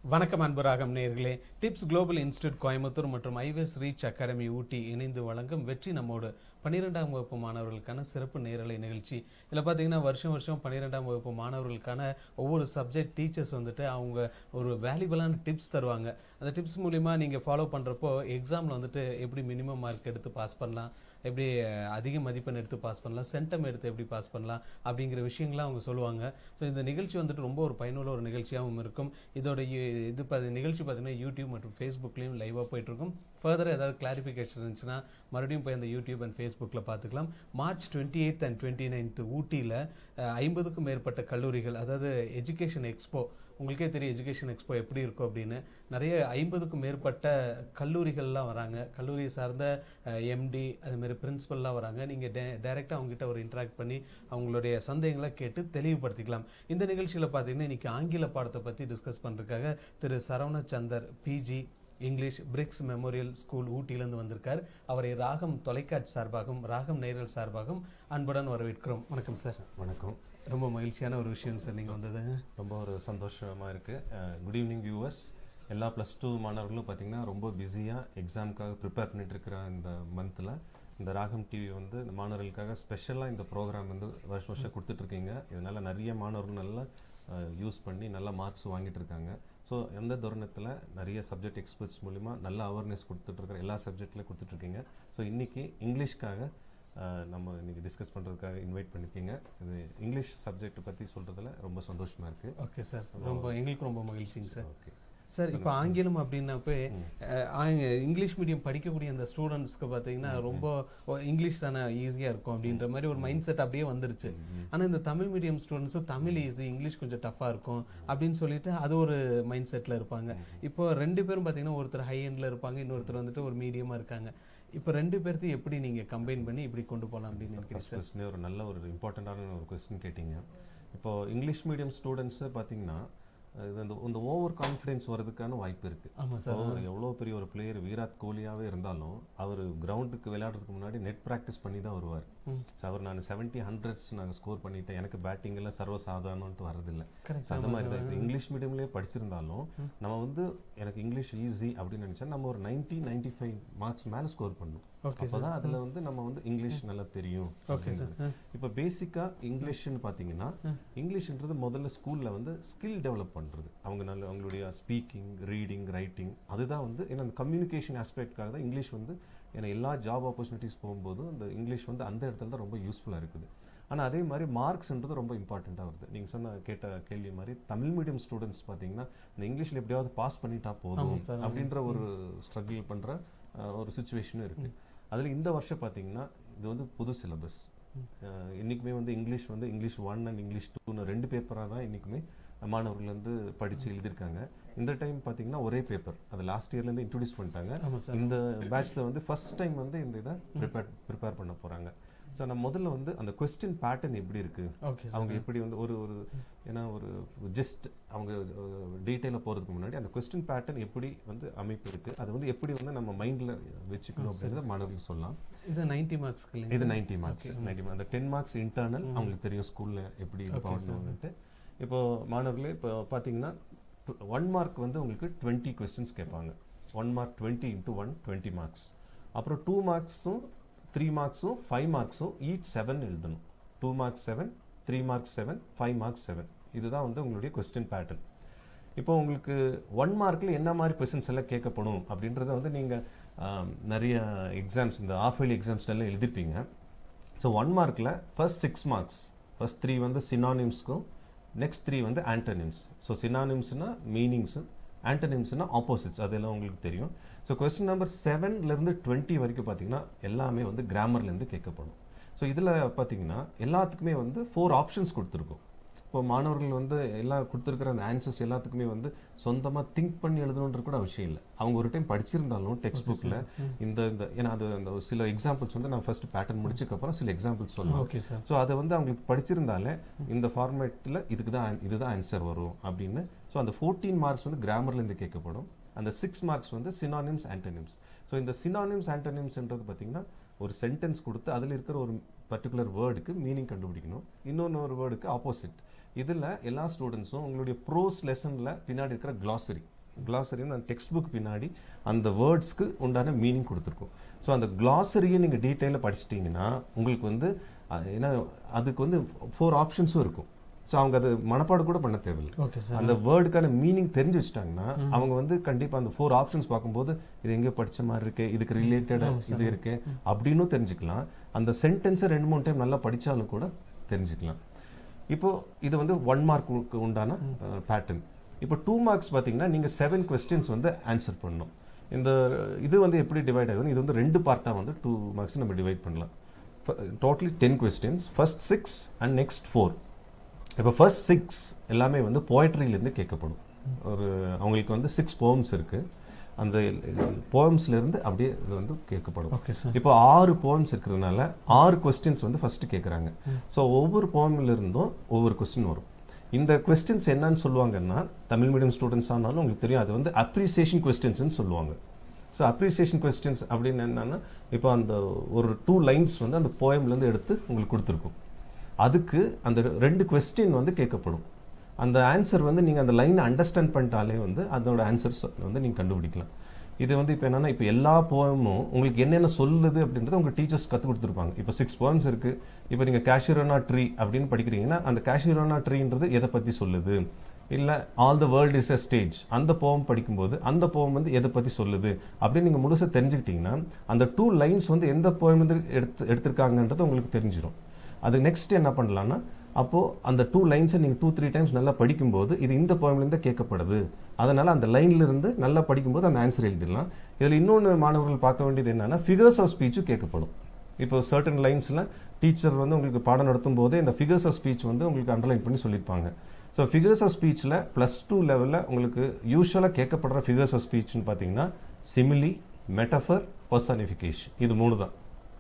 வணக்கம் அன்பராகம் நேர்களே tips Global Institute Coimbatore மற்றும் ஐவேஸ் ரீச் அகாடமி ஊட்டி இணைந்து வழங்கும் வெற்றி நம்மோடு பன்னிரெண்டாம் வகுப்பு மாணவர்களுக்கான சிறப்பு நேரலை நிகழ்ச்சி இதில் பார்த்தீங்கன்னா வருஷம் வருஷம் பன்னிரெண்டாம் வகுப்பு மாணவர்களுக்கான ஒவ்வொரு சப்ஜெக்ட் டீச்சர்ஸ் வந்துட்டு அவங்க ஒரு வேல்யூபிளான டிப்ஸ் தருவாங்க அந்த டிப்ஸ் மூலிமா நீங்கள் ஃபாலோ பண்ணுறப்போ எக்ஸாமில் வந்துட்டு எப்படி மினிமம் மார்க் எடுத்து பாஸ் பண்ணலாம் எப்படி அஹ், அதிக மதிப்பெண் எடுத்து பாஸ் பண்ணலாம் சென்டம் எடுத்து எப்படி பாஸ் பண்ணலாம் அப்படிங்கிற விஷயங்களை அவங்க சொல்லுவாங்க ஸோ இந்த நிகழ்ச்சி வந்துட்டு ரொம்ப ஒரு பயனுள்ள ஒரு நிகழ்ச்சியாகவும் இருக்கும் இதோட யு- இது ப நிகழ்ச்சி பார்த்தீங்கன்னா யூடியூப் மற்றும் ஃபேஸ்புக்லேயும் லைவாக போயிட்டுருக்கும் ஃபர்தர் ஏதாவது கிளாரிஃபிகேஷன் இருந்துச்சுன்னா மறுபடியும் போய் அந்த யூடியூப் அண்ட் ஃபேஸ்புக்கில் பார்த்துக்கலாம் March twenty eighth and twenty ninth ஊட்டியில் ஐம்பதுக்கும் மேற்பட்ட கல்லூரிகள் அதாவது எஜுகேஷன் எக்ஸ்போ உங்களுக்கே தெரியும் எஜுகேஷன் எக்ஸ்போ எப்படி இருக்கும் அப்படின்னு நிறைய ஐம்பதுக்கும் மேற்பட்ட கல்லூரிகள்லாம் வராங்க கல்லூரி சார்ந்த எம்டி அதுமாரி பிரின்சிபல்லாம் வராங்க நீங்கள் டே டைரெக்டாக அவங்ககிட்ட ஒரு இன்ட்ராக்ட் பண்ணி அவங்களுடைய சந்தேகங்களை கேட்டு தெளிவுபடுத்திக்கலாம் இந்த நிகழ்ச்சியில் பார்த்தீங்கன்னா இன்னைக்கு ஆங்கில பாடத்தை பற்றி டிஸ்கஸ் பண்ணுறதுக்காக திரு Saravana Chandar PG English Breeks memorial school ஊட்டியிலேருந்து வந்திருக்கார் அவரை ராகம் தொலைக்காட்சி சார்பாகவும் ராகம் நேரல் சார்பாகவும் அன்புடன் வரவேற்கிறோம் வணக்கம் சார் வணக்கம் ரொம்ப மகிழ்ச்சியான ஒரு விஷயம் சார் நீங்கள் வந்தது ரொம்ப ஒரு சந்தோஷமாக இருக்குது குட் ஈவினிங் வியூவர்ஸ் எல்லா ப்ளஸ் டூ மாணவர்களும் பார்த்தீங்கன்னா ரொம்ப பிஸியாக எக்ஸாமுக்காக ப்ரிப்பேர் பண்ணிட்டு இருக்கிற இந்த மந்தில் இந்த ராகம் டிவி வந்து இந்த மாணவர்களுக்காக ஸ்பெஷலாக இந்த ப்ரோக்ராம் வந்து வருஷம் வருஷம் கொடுத்துட்ருக்கீங்க இதனால் நிறைய மாணவர்கள் நல்லா யூஸ் பண்ணி நல்ல மார்க்ஸ் வாங்கிட்டு இருக்காங்க ஸோ எந்த தருணத்தில் நிறைய சப்ஜெக்ட் எக்ஸ்பர்ட்ஸ் மூலிமா நல்ல அவேர்னஸ் கொடுத்துட்ருக்கிற எல்லா சப்ஜெக்ட்லையும் கொடுத்துட்ருக்கீங்க ஸோ இன்றைக்கி இங்கிலீஷ்க்காக அஹ், நம்ம இன்னைக்கு டிஸ்கஸ் பண்ணுறதுக்காக இன்வைட் பண்ணிருக்கீங்க இது இங்கிலீஷ் சப்ஜெக்ட் பற்றி சொல்கிறதுல ரொம்ப சந்தோஷமாக இருக்குது ஓகே சார் ரொம்ப எங்களுக்கு ரொம்ப மகிழ்ச்சிங்க சார் ஓகே சார் இப்போ ஆங்கிலம் அப்படின்னப்ப அஹ், ஆங்க- இங்கிலீஷ் மீடியம் படிக்கக்கூடிய அந்த ஸ்டூடெண்ட்ஸ்க்கு பார்த்தீங்கன்னா ரொம்ப ஓ, இங்கிலீஷ் தானே ஈஸியாக இருக்கும் அப்படின்ற மாதிரி ஒரு மைண்ட் செட் அப்படியே வந்துருச்சு ஆனால் இந்த தமிழ் மீடியம் ஸ்டூடெண்ட்ஸும் தமிழ் ஈஸி இங்கிலீஷ் கொஞ்சம் டஃப்பாக இருக்கும் அப்படின்னு சொல்லிட்டு அது ஒரு மைண்ட் செட்டில் இருப்பாங்க இப்போ ரெண்டு பேரும் பார்த்தீங்கன்னா ஒருத்தர் ஹை எண்டில் இருப்பாங்க இன்னொருத்தர் வந்துட்டு ஒரு மீடியமாக இருக்காங்க இப்போ ரெண்டு பேர்த்தையும் எப்படி நீங்கள் கம்பைன் பண்ணி இப்படி கொண்டு போகலாம் அப்படின்னு நினைக்கிறீங்க ஃபர்ஸ்ட் கொஸ்டினே ஒரு நல்ல ஒரு இம்பார்ட்டண்ட்டான ஒரு கொஸ்டின் கேட்டிங்க இப்போ இங்கிலீஷ் மீடியம் ஸ்டூடெண்ட்ஸு பார்த்தீங்கன்னா இது அந்த இந்த ஓவர் கான்ஃபிடென்ஸ் வர்றதுக்கான வாய்ப்பு இருக்குது ஆமாம் சார் இப்போ எவ்வளோ பெரிய ஒரு பிளேயர் விராட் கோலியாவே இருந்தாலும் அவர் கிரவுண்டுக்கு விளையாடுறதுக்கு முன்னாடி நெட் ப்ராக்டிஸ் பண்ணி தான் வருவார் ம். So, அவர் நான் செவன்ட்டி ஹண்ட்ரட்ஸ் நாங்கள் ஸ்கோர் பண்ணிட்டேன் எனக்கு பேட்டிங் எல்லாம் சர்வசாதாரணம்ட்டு வரதில்லை கரெக்ட் So, அந்த மாதிரி தான் இப்போ இங்கிலீஷ் மீடியம்லேயே படிச்சிருந்தாலும் நம்ம வந்து எனக்கு இங்கிலீஷ் ஈஸி அப்படின்னு நினச்சா நம்ம ஒரு நைன்ட்டி நைன்ட்டி ஃபைவ் மார்க்ஸ் மேலே ஸ்கோர் பண்ணணும் ஓகே அப்போ தான் அதில் வந்து நம்ம வந்து இங்கிலீஷ் நல்லா தெரியும் ஓகே சார் இப்போ பேசிக்காக இங்கிலீஷ்னு பார்த்தீங்கன்னா இங்கிலீஷ்ன்றது முதல்ல ஸ்கூலில் வந்து ஸ்கில் டெவலப் பண்ணுறது அவங்க நல்ல அவங்களுடைய ஸ்பீக்கிங் ரீடிங் ரைட்டிங் அதுதான் வந்து ஏன்னா அந்த கம்யூனிகேஷன் ஆஸ்பெக்ட்காக தான் இங்கிலீஷ் வந்து ஏன்னா எல்லா ஜாப் ஆப்பர்ச்சுனிட்டிஸ் போகும்போது அந்த இங்கிலீஷ் வந்து அந்த இடத்துல தான் ரொம்ப யூஸ்ஃபுல்லாக இருக்குது ஆனால் அதே மாதிரி மார்க்ஸ்ன்றது ரொம்ப இம்பார்ட்டண்ட்டாக வருது நீங்கள் சொன்ன கேட்ட கேள்வி மாதிரி தமிழ் மீடியம் ஸ்டூடெண்ட்ஸ் பார்த்தீங்கன்னா இந்த இங்கிலீஷில் எப்படியாவது பாஸ் பண்ணிட்டா போதும் ஆமா sir. அப்படின்ற ஒரு ஸ்ட்ரகிள் பண்ணுற ஒரு சுச்சுவேஷனும் இருக்குது அதில் இந்த வருஷம் பார்த்தீங்கன்னா இது வந்து புது சிலபஸ் இன்றைக்குமே வந்து இங்கிலீஷ் வந்து இங்கிலீஷ் ஒன் அண்ட் இங்கிலீஷ் டூன்னு ரெண்டு பேப்பராக தான் இன்றைக்குமே மாணவர்கள் வந்து படித்து எழுதியிருக்காங்க இந்த டைம் பார்த்தீங்கன்னா ஒரே பேப்பர் அது லாஸ்ட் இயர்லேருந்து இன்ட்ரடியூஸ் பண்ணிட்டாங்க ஆமாம் சார் இந்த பேட்ச்ல வந்து ஃபர்ஸ்ட் டைம் வந்து இந்த இதை ப்ரிப்பேர் ப்ரிப்பேர் பண்ண போகிறாங்க ஸோ நம்ம முதல்ல வந்து அந்த கொஸ்டின் பேட்டர்ன் எப்படி இருக்குது ஓகே சார் அவங்க எப்படி வந்து ஒரு ஒரு ஏன்னா ஒரு ஜஸ்ட் அவங்க டீட்டெயிலாக போகிறதுக்கு முன்னாடி அந்த கொஸ்டின் பேட்டர்ன் எப்படி வந்து அமைப்பு இருக்குது அது வந்து எப்படி வந்து நம்ம மைண்டில் வச்சுக்கணும் அப்படின்றத மாணவர்களுக்கு சொல்லலாம் இது நைன்டி மார்க்ஸ்க்கு இல்லைங்க இது நைன்டி மார்க்ஸ் நைன்டி அந்த டென் மார்க்ஸ் இன்டர்னல் அவங்களுக்கு தெரியும் ஸ்கூலில் எப்படி இது பண்ணணும்னுட்டு இப்போ மாணவர்களே இப்போ பார்த்தீங்கன்னா ஒன் மார்க் வந்து உங்களுக்கு டுவெண்ட்டி கொஸ்டின்ஸ் கேட்பாங்க one mark twenty into one twenty marks அப்புறம் டூ மார்க்ஸும் த்ரீ மார்க்ஸும் ஃபைவ் மார்க்ஸும் ஈச் செவன் எழுதணும் two marks seven three marks seven five marks seven இதுதான் வந்து உங்களுடைய கொஸ்டின் பேட்டர்ன் இப்போ உங்களுக்கு ஒன் மார்க்கில் என்ன மாதிரி கொஸ்டின்ஸ் எல்லாம் கேட்கப்படும் அப்படின்றத வந்து நீங்கள் நிறைய எக்ஸாம்ஸ் இந்த ஆஃப் இயர்லி எக்ஸாம்ஸ்லாம் எழுதிருப்பீங்க ஸோ ஒன் மார்க்கில் first six marks first three வந்து சினானிம்ஸ்க்கும் நெக்ஸ்ட் த்ரீ வந்து ஆன்டனிம்ஸ் ஸோ சினானிம்ஸ்னா மீனிங்ஸு ஆன்டனிம்ஸ்னா ஆப்போசிட்ஸ் அதெல்லாம் உங்களுக்கு தெரியும் ஸோ கொஸ்டின் நம்பர் செவன்லேருந்து டுவெண்ட்டி வரைக்கும் பார்த்தீங்கன்னா எல்லாமே வந்து கிராமர்லேருந்து கேட்கப்படும் ஸோ இதில் பார்த்தீங்கன்னா எல்லாத்துக்குமே வந்து ஃபோர் ஆப்ஷன்ஸ் கொடுத்துருக்கோம் இப்போ மாணவர்கள் வந்து எல்லாம் கொடுத்துருக்கிற அந்த ஆன்சர்ஸ் எல்லாத்துக்குமே வந்து சொந்தமாக திங்க் பண்ணி எழுதணுன்ற கூட அவசியம் இல்லை அவங்க ஒரு டைம் படிச்சிருந்தாலும் டெக்ஸ்ட் புக்கில் இந்த இந்த ஏன்னா அது அந்த ஒரு சில எக்ஸாம்பிள்ஸ் வந்து நான் ஃபர்ஸ்ட் பேட்டர்ன் முடிச்சதுக்கப்புறம் சில எக்ஸாம்பிள்ஸ் சொல்லுவேன் ஓகே சார் ஸோ அதை வந்து அவங்களுக்கு படிச்சிருந்தாலே இந்த ஃபார்மேட்டில் இதுக்கு தான் இதுதான் ஆன்சர் வரும் அப்படின்னு ஸோ அந்த ஃபோர்டீன் மார்க்ஸ் வந்து கிராமர்லேருந்து கேட்கப்படும் அந்த சிக்ஸ் மார்க்ஸ் வந்து சினானிம்ஸ் ஆன்டனிம்ஸ் ஸோ இந்த சினானிம்ஸ் ஆன்டனிம்ஸ்ன்றது பார்த்தீங்கன்னா ஒரு சென்டென்ஸ் கொடுத்து அதில் இருக்கிற ஒரு பர்டிகுலர் வேர்டுக்கு மீனிங் கண்டுபிடிக்கணும் இன்னொன்று ஒரு வேர்டுக்கு ஆப்போசிட் இதில் எல்லா ஸ்டூடெண்ட்ஸும் உங்களுடைய ப்ரோஸ் லெசனில் பின்னாடி இருக்கிற glossary glossary வந்து அந்த டெக்ஸ்ட் புக் பின்னாடி அந்த வேர்ட்ஸ்க்கு உண்டான மீனிங் கொடுத்துருக்கும் ஸோ அந்த glossary-ய நீங்கள் டீட்டெயிலாக படிச்சிட்டிங்கன்னா உங்களுக்கு வந்து அஹ், ஏன்னா அதுக்கு வந்து ஃபோர் ஆப்ஷன்ஸும் இருக்கும் ஸோ அவங்க அது மனப்பாடு கூட பண்ண தேவையில்லை ஓகே சார் அந்த வேர்டுக்கான மீனிங் தெரிஞ்சு வச்சுட்டாங்கன்னா அவங்க வந்து கண்டிப்பா அந்த ஃபோர் ஆப்ஷன்ஸ் பார்க்கும்போது இது எங்கேயோ படிச்ச மாதிரி இருக்கு இதுக்கு ரிலேட்டடா இது இருக்கு அப்படின்னும் தெரிஞ்சுக்கலாம் அந்த சென்டென்ஸை ரெண்டு மூணு டைம் நல்லா படிச்சாலும் கூட தெரிஞ்சுக்கலாம் இப்போ இது வந்து ஒன் மார்க்கு உண்டான பேட்டர்ன் இப்போ டூ மார்க்ஸ் பார்த்தீங்கன்னா நீங்க செவன் கொஸ்டின்ஸ் வந்து ஆன்சர் பண்ணணும் இந்த இது வந்து எப்படி டிவைட் ஆகுதுன்னு இது வந்து ரெண்டு பார்ட்டாக வந்து டூ மார்க்ஸ் நம்ம டிவைட் பண்ணலாம் totally ten questions first six and next four இப்போ ஃபர்ஸ்ட் சிக்ஸ் எல்லாமே வந்து போயட்ரியிலேருந்து கேட்கப்படும் ஒரு அவங்களுக்கு வந்து சிக்ஸ் போம்ஸ் இருக்கு அந்த poemsல இருந்து அப்படியே இது வந்து கேட்கப்படும் ஓகே சார் இப்போ ஆறு போம்ஸ் இருக்கிறதுனால ஆறு கொஸ்டின்ஸ் வந்து ஃபர்ஸ்ட் கேட்குறாங்க ஸோ ஒவ்வொரு போம்ல இருந்தும் ஒவ்வொரு கொஸ்டின் வரும் இந்த கொஸ்டின்ஸ் என்னன்னு சொல்லுவாங்கன்னா தமிழ் மீடியம் ஸ்டூடெண்ட்ஸ் ஆனாலும் உங்களுக்கு தெரியும் அது வந்து அப்ரிசியேஷன் கொஸ்டின்ஸ்னு சொல்லுவாங்க ஸோ அப்ரிசியேஷன் கொஸ்டின்ஸ் அப்படின்னு என்னன்னா இப்போ அந்த ஒரு டூ லைன்ஸ் வந்து அந்த போயம்லேருந்து எடுத்து உங்களுக்கு கொடுத்துருக்கும் அதுக்கு அந்த ரெண்டு கொஸ்டின் வந்து கேட்கப்படும் அந்த ஆன்சர் வந்து நீங்கள் அந்த லைனை அண்டர்ஸ்டாண்ட் பண்ணிட்டாலே வந்து அதோட ஆன்சர்ஸ் வந்து நீங்கள் கண்டுபிடிக்கலாம் இது வந்து இப்போ என்னன்னா இப்போ எல்லா போயமும் உங்களுக்கு என்னென்ன சொல்லுது அப்படின்றத உங்க டீச்சர்ஸ் கற்றுக் கொடுத்துருப்பாங்க இப்போ சிக்ஸ் போயம்ஸ் இருக்கு இப்போ நீங்கள் கேஷிரோனா ட்ரீ அப்படின்னு படிக்கிறீங்கன்னா அந்த கேஷிரோனா ட்ரீன்றது எதை பற்றி சொல்லுது இல்லை all the world is a stage அந்த போம் படிக்கும்போது அந்த போம் வந்து எதை பற்றி சொல்லுது அப்படின்னு நீங்கள் முழுசாக தெரிஞ்சுக்கிட்டீங்கன்னா அந்த டூ லைன்ஸ் வந்து எந்த போயம் வந்து எடுத்து எடுத்திருக்காங்கன்றது உங்களுக்கு தெரிஞ்சிடும் அது நெக்ஸ்ட் என்ன பண்ணலாம்னா அப்போ அந்த டூ லைன்ஸை நீங்கள் டூ த்ரீ டைம்ஸ் நல்லா படிக்கும்போது இது இந்த போயம்லேருந்து கேட்கப்படுது அதனால அந்த லைன்ல இருந்து நல்லா படிக்கும்போது அந்த ஆன்சர் எழுதிடலாம் இதில் இன்னொன்று மாணவர்கள் பார்க்க வேண்டியது என்னன்னா ஃபிகர்ஸ் ஆஃப் ஸ்பீச்சும் கேட்கப்படும் இப்போ சர்டன் லைன்ஸ்ல டீச்சர் வந்து உங்களுக்கு பாடம் நடத்தும் போதே இந்த ஃபிகர்ஸ் ஆஃப் ஸ்பீச் வந்து உங்களுக்கு அண்டர்லைன் பண்ணி சொல்லியிருப்பாங்க ஸோ ஃபிகர்ஸ் ஆஃப் ஸ்பீச்சில் ப்ளஸ் டூ லெவலில் உங்களுக்கு யூஸ்வலாக கேட்கப்படுற ஃபிகர்ஸ் ஆஃப் ஸ்பீச்னு பார்த்தீங்கன்னா சிமிலி மெட்டஃபர் பர்சானிஃபிகேஷன் இது மூணு தான்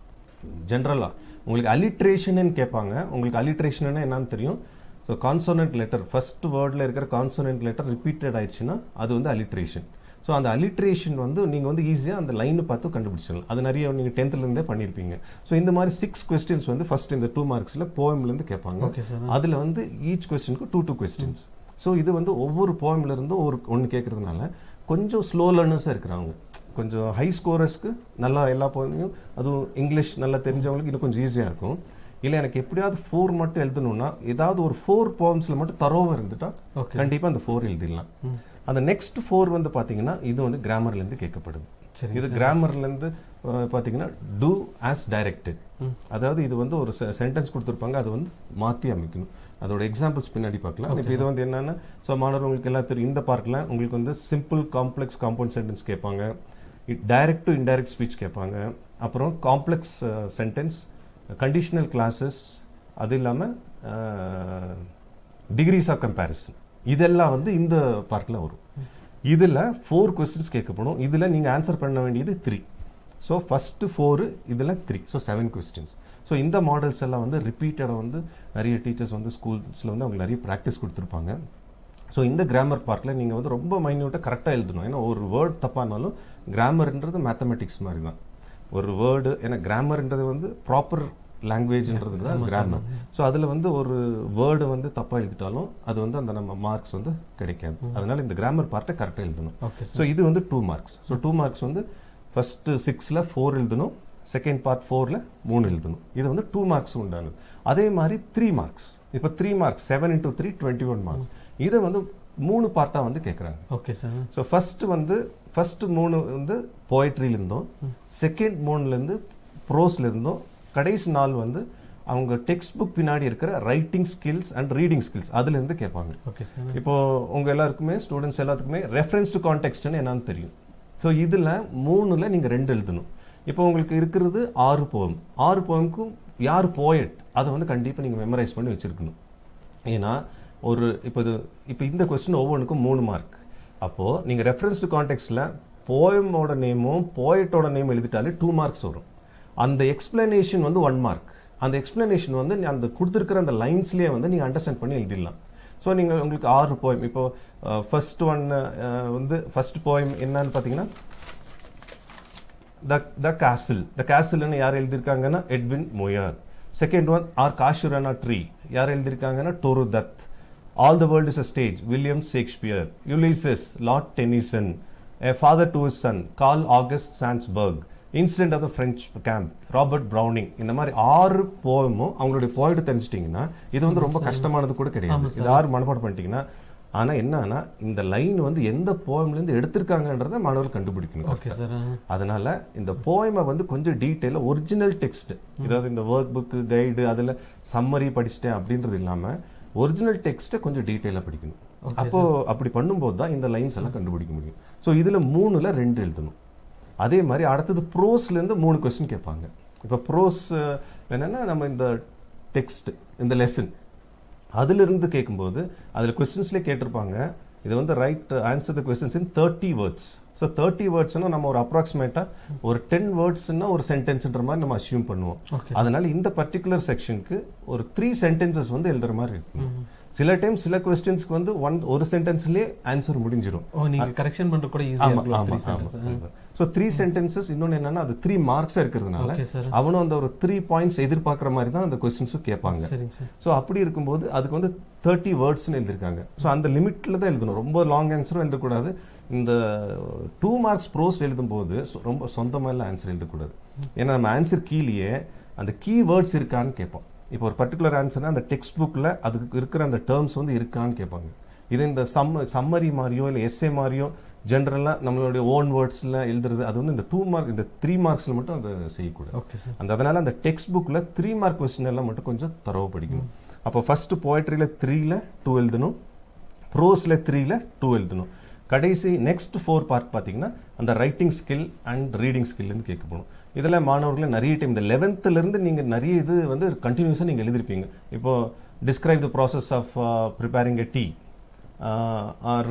ஜென்ரலாக உங்களுக்கு அலிட்ரேஷன் கேட்பாங்க உங்களுக்கு அலிட்ரேஷன் என்னன்னு தெரியும் ஸோ கான்சோனன்ட் லெட்டர் ஃபர்ஸ்ட் வேர்டில் இருக்கிற கான்சோனன்ட் லெட்டர் ரிப்பீட்டட் ஆயிடுச்சுன்னா அது வந்து அலிட்ரேஷன் ஸோ அந்த அலிட்ரேஷன் வந்து நீங்கள் வந்து ஈஸியாக அந்த லைனை பார்த்து கண்டுபிடிச்சிடலாம் அது நிறைய நீங்கள் டென்த்லேருந்தே பண்ணியிருப்பீங்க ஸோ இந்த மாதிரி சிக்ஸ் கொஸ்டின்ஸ் வந்து ஃபர்ஸ்ட் இந்த டூ மார்க்ஸில் போயம்லேருந்து கேட்பாங்க ஓகே சார் அதில் வந்து ஈச் கொஸ்டினுக்கு டூ டூ கொஸ்டின்ஸ் ஸோ இது வந்து ஒவ்வொரு போயம்ல இருந்தும் ஒரு ஒன்று கேட்கறதுனால கொஞ்சம் ஸ்லோ லேர்னர்ஸாக இருக்கிறாங்க கொஞ்சம் ஹை ஸ்கோரர்ஸ்க்கு நல்லா எல்லா போயமையும் அதுவும் இங்கிலீஷ் நல்லா தெரிஞ்சவங்களுக்கு இன்னும் கொஞ்சம் ஈஸியாக இருக்கும் இல்லை எனக்கு எப்படியாவது ஃபோர் மட்டும் எழுதணும்னா ஏதாவது ஒரு ஃபோர் போயம்ஸில் மட்டும் தரோவாக இருந்துட்டா ஓகே கண்டிப்பாக அந்த ஃபோர் எழுதிடலாம் அந்த நெக்ஸ்ட் ஃபோர் வந்து பார்த்தீங்கன்னா இது வந்து கிராமர்லேருந்து கேட்கப்படுது சரி இது கிராமர்லேருந்து பார்த்தீங்கன்னா டூ ஆஸ் டைரக்டட் அதாவது இது வந்து ஒரு சென்டென்ஸ் கொடுத்துருப்பாங்க அதை வந்து மாற்றி அமைக்கணும் அதோட எக்ஸாம்பிள்ஸ் பின்னாடி பார்க்கலாம் இப்போ இது வந்து என்னன்னா ஸோ மாணவர் உங்களுக்கு எல்லாம் தெரியும் இந்த பார்ட்டில் உங்களுக்கு வந்து சிம்பிள் காம்ப்ளெக்ஸ் காம்பவுண்ட் சென்டென்ஸ் கேட்பாங்க டைரக்ட் டு இன்டைரக்ட் ஸ்பீச் கேட்பாங்க அப்புறம் காம்ப்ளெக்ஸ் சென்டென்ஸ் கண்டிஷனல் கிளாஸஸ் அது இல்லாமல் டிகிரிஸ் ஆஃப் கம்பேரிசன் இதெல்லாம் வந்து இந்த பார்ட்டில் வரும் இதில் ஃபோர் கொஸ்டின்ஸ் கேட்கப்படும் இதில் நீங்கள் ஆன்சர் பண்ண வேண்டியது த்ரீ ஸோ ஃபஸ்ட்டு ஃபோரு இதில் three so seven questions so இந்த மாடல்ஸ் எல்லாம் வந்து ரிப்பீட்டடாக வந்து நிறைய டீச்சர்ஸ் வந்து ஸ்கூல்ஸில் வந்து அவங்க நிறைய ப்ராக்டிஸ் கொடுத்துருப்பாங்க ஸோ இந்த கிராமர் பார்ட்டில் நீங்கள் வந்து ரொம்ப மைன்யூட்டாக கரெக்டாக எழுதணும் ஏன்னா ஒரு வேர்ட் தப்பானாலும் கிராமர்ன்றது மேத்தமெட்டிக்ஸ் மாதிரி தான் ஒரு வேர்டு ஏன்னா கிராமர்ன்றது வந்து ப்ராப்பர் லாங்குவேஜ்ன்றது தான் கிராமர் ஸோ அதில் வந்து ஒரு வேர்டு வந்து தப்பாக எழுதிட்டாலும் அது வந்து அந்த நம்ம மார்க்ஸ் வந்து கிடைக்காது அதனால இந்த கிராமர் பார்ட்டை கரெக்டாக எழுதணும் ஓகே ஸோ இது வந்து two marks so two marks வந்து ஃபர்ஸ்ட் சிக்ஸில் ஃபோர் எழுதணும் செகண்ட் பார்ட் ஃபோரில் மூணு எழுதணும் இது வந்து டூ மார்க்ஸ் உண்டானது அதே மாதிரி த்ரீ மார்க்ஸ் இப்போ three marks seven into three twenty one marks இதை வந்து மூணு பார்ட்டாக வந்து கேட்குறாங்க ஓகே சார் ஸோ ஃபர்ஸ்ட் வந்து ஃபர்ஸ்ட் மூணு வந்து போயட்ரியில இருந்தும் செகண்ட் மூணுலேருந்து ப்ரோஸ்ல இருந்தும் கடைசி நாள் வந்து அவங்க டெக்ஸ்ட் புக் பின்னாடி இருக்கிற writing skills and reading skills அதுலேருந்து கேட்பாங்க ஓகே சார் இப்போ உங்க எல்லாருக்குமே ஸ்டூடெண்ட்ஸ் எல்லாத்துக்குமே ரெஃபரன்ஸ் டு கான்டெக்ட்னு என்னன்னு தெரியும் ஸோ இதில் மூணுல நீங்க ரெண்டு எழுதணும் இப்போ உங்களுக்கு இருக்கிறது ஆறு போயம் ஆறு போயமுக்கும் யார் போயட் அதை வந்து கண்டிப்பாக நீங்கள் மெமரைஸ் பண்ணி வச்சிருக்கணும் ஏன்னா ஒரு இப்போ இது இப்போ இந்த கொஸ்டின் ஒவ்வொன்றுக்கும் மூணு மார்க் அப்போது நீங்கள் ரெஃபரன்ஸ் டு கான்டெக்ட்ஸில் போயமோட நேமும் போயட்டோட நேம் எழுதிட்டாலே டூ மார்க்ஸ் வரும் அந்த எக்ஸ்பிளனேஷன் வந்து ஒன் மார்க் அந்த எக்ஸ்பிளனேஷன் வந்து நீ அந்த கொடுத்துருக்கிற அந்த லைன்ஸ்லேயே வந்து நீங்கள் அண்டர்ஸ்டாண்ட் பண்ணி எழுதிடலாம் ஸோ நீங்கள் உங்களுக்கு ஆறு போயம் இப்போ ஃபர்ஸ்ட் ஒன் வந்து ஃபர்ஸ்ட் போயம் என்னன்னு பார்த்தீங்கன்னா த த கேசில் த கேசில்னு யார் எழுதியிருக்காங்கன்னா Edwin Muir second one or casuarina tree யார் எழுதியிருக்காங்கன்னா Toru Dutt all the world is a stage William Shakespeare Ulysses Lord Tennyson A father to his son, Carl August Sandsberg, incident of the French camp Robert Browning இந்த மாதிரி ஆறு போயமும் அவங்களுடைய போயிட்டு தெரிஞ்சிட்டிங்கன்னா இது வந்து ரொம்ப கஷ்டமானது கூட கிடையாது இது ஆறு மனப்பாடம் பண்ணிட்டீங்கன்னா ஆனா என்னன்னா இந்த லைன் வந்து எந்த போயம்ல இருந்து எடுத்திருக்காங்கன்றத மாணவர்கள் கண்டுபிடிக்கணும் ஓகே சார் அதனால இந்த போயமை வந்து கொஞ்சம் டீட்டெயில ஒரிஜினல் டெக்ஸ்ட் இதாவது இந்த ஒர்க் புக்கு கைடு அதுல சம்மரி படிச்சிட்டேன் அப்படின்றது இல்லாம ஒரிஜினல் டெக்ஸ்ட்டை கொஞ்சம் டீட்டெயிலாக படிக்கணும் அப்போ அப்படி பண்ணும்போது தான் இந்த லைன்ஸ் எல்லாம் கண்டுபிடிக்க முடியும் ஸோ இதுல மூணுல ரெண்டு எழுதணும் அதே மாதிரி அடுத்தது ப்ரோஸ்ல இருந்து மூணு கொஸ்டின் கேட்பாங்க இப்போ ப்ரோஸ் என்னன்னா நம்ம இந்த டெக்ஸ்ட் இந்த லெசன் அதுல இருந்து கேட்கும்போது அதுல கொஸ்டின்ஸ்லேயே கேட்டிருப்பாங்க இது வந்து right answer the questions in thirty words so thirty வேர்ட்ஸ்னா நம்ம ஒரு அப்ராக்சிமேட்டா ஒரு டென் வேர்ட்ஸ்னா ஒரு சென்டென்ஸ்ன்ற மாதிரி நம்ம அசியூம் பண்ணுவோம் ஓகே அதனால இந்த பர்டிகுலர் செக்ஷனுக்கு ஒரு த்ரீ சென்டென்சஸ் வந்து எழுதுற மாதிரி இருக்கும் சில டைம் சில கொஸ்டின்ஸ்க்கு வந்து ஒன் ஒரு சென்டென்ஸ்லயே ஆன்சர் முடிஞ்சிடும் ஓ நீங்க கரெக்ஷன் பண்ற கூட ஈஸியா ஆமா இருக்கும் ஆமா three sentence so three sentences இன்னொன்னு என்னன்னா அது த்ரீ மார்க்ஸ் இருக்கிறதுனால ஓகே சார் அவனும் அந்த ஒரு த்ரீ பாயிண்ட்ஸ் எதிர்பார்க்குற மாதிரி தான் அந்த கொஸ்டின்ஸும் கேட்பாங்க சரிங்க சார் ஸோ அப்படி இருக்கும்போது அதுக்கு வந்து தேர்ட்டி வேர்ட்ஸ்னு எழுதியிருக்காங்க ஸோ அந்த லிமிட்ல தான் எழுதணும் ரொம்ப லாங் ஆன்சரும் எழுதக்கூடாது இந்த டூ மார்க்ஸ் ப்ரோஸ் எழுதும்போது சொ- ரொம்ப சொந்தமாக எல்லாம் ஆன்சர் எழுதக்கூடாது ஏன்னா நம்ம ஆன்சர் கீழேயே அந்த கீ வேர்ட்ஸ் இருக்கான்னு கேட்போம் இப்போ ஒரு பர்டிகுலர் ஆன்சர்னா அந்த டெக்ஸ்ட் புக்கில் அதுக்கு இருக்கிற அந்த டேர்ம்ஸ் வந்து இருக்கான்னு கேட்பாங்க இது இந்த சம் சம்மரி மாதிரியோ இல்லை எஸ்ஏ மாதிரியோ ஜென்ரலாக நம்மளுடைய ஓன் வேர்ட்ஸில் எழுதுறது அது வந்து இந்த டூ மார்க் இந்த த்ரீ மார்க்ஸில் மட்டும் அதை செய்யக்கூடாது ஓகே சார் அந்த அதனால அந்த டெக்ஸ்ட் புக்ல த்ரீ மார்க் கொஸ்டின் எல்லாம் மட்டும் கொஞ்சம் தரவு படிக்கணும் அப்போ ஃபர்ஸ்ட் போய்ட்ரியில் த்ரீல டூ எழுதணும் ப்ரோஸ்ல த்ரீல டூ எழுதணும் கடைசி நெக்ஸ்ட் ஃபோர் பார்ட் பார்த்தீங்கன்னா அந்த ரைட்டிங் ஸ்கில் அண்ட் ரீடிங் ஸ்கில்லேருந்து கேட்க போகணும் இதில் மாணவர்களை நிறைய டைம் இந்த 11th ல இருந்து நீங்கள் நிறைய இது வந்து கண்டினியூஸாக நீங்கள் எழுதிருப்பீங்க இப்போ describe the process of preparing a tea or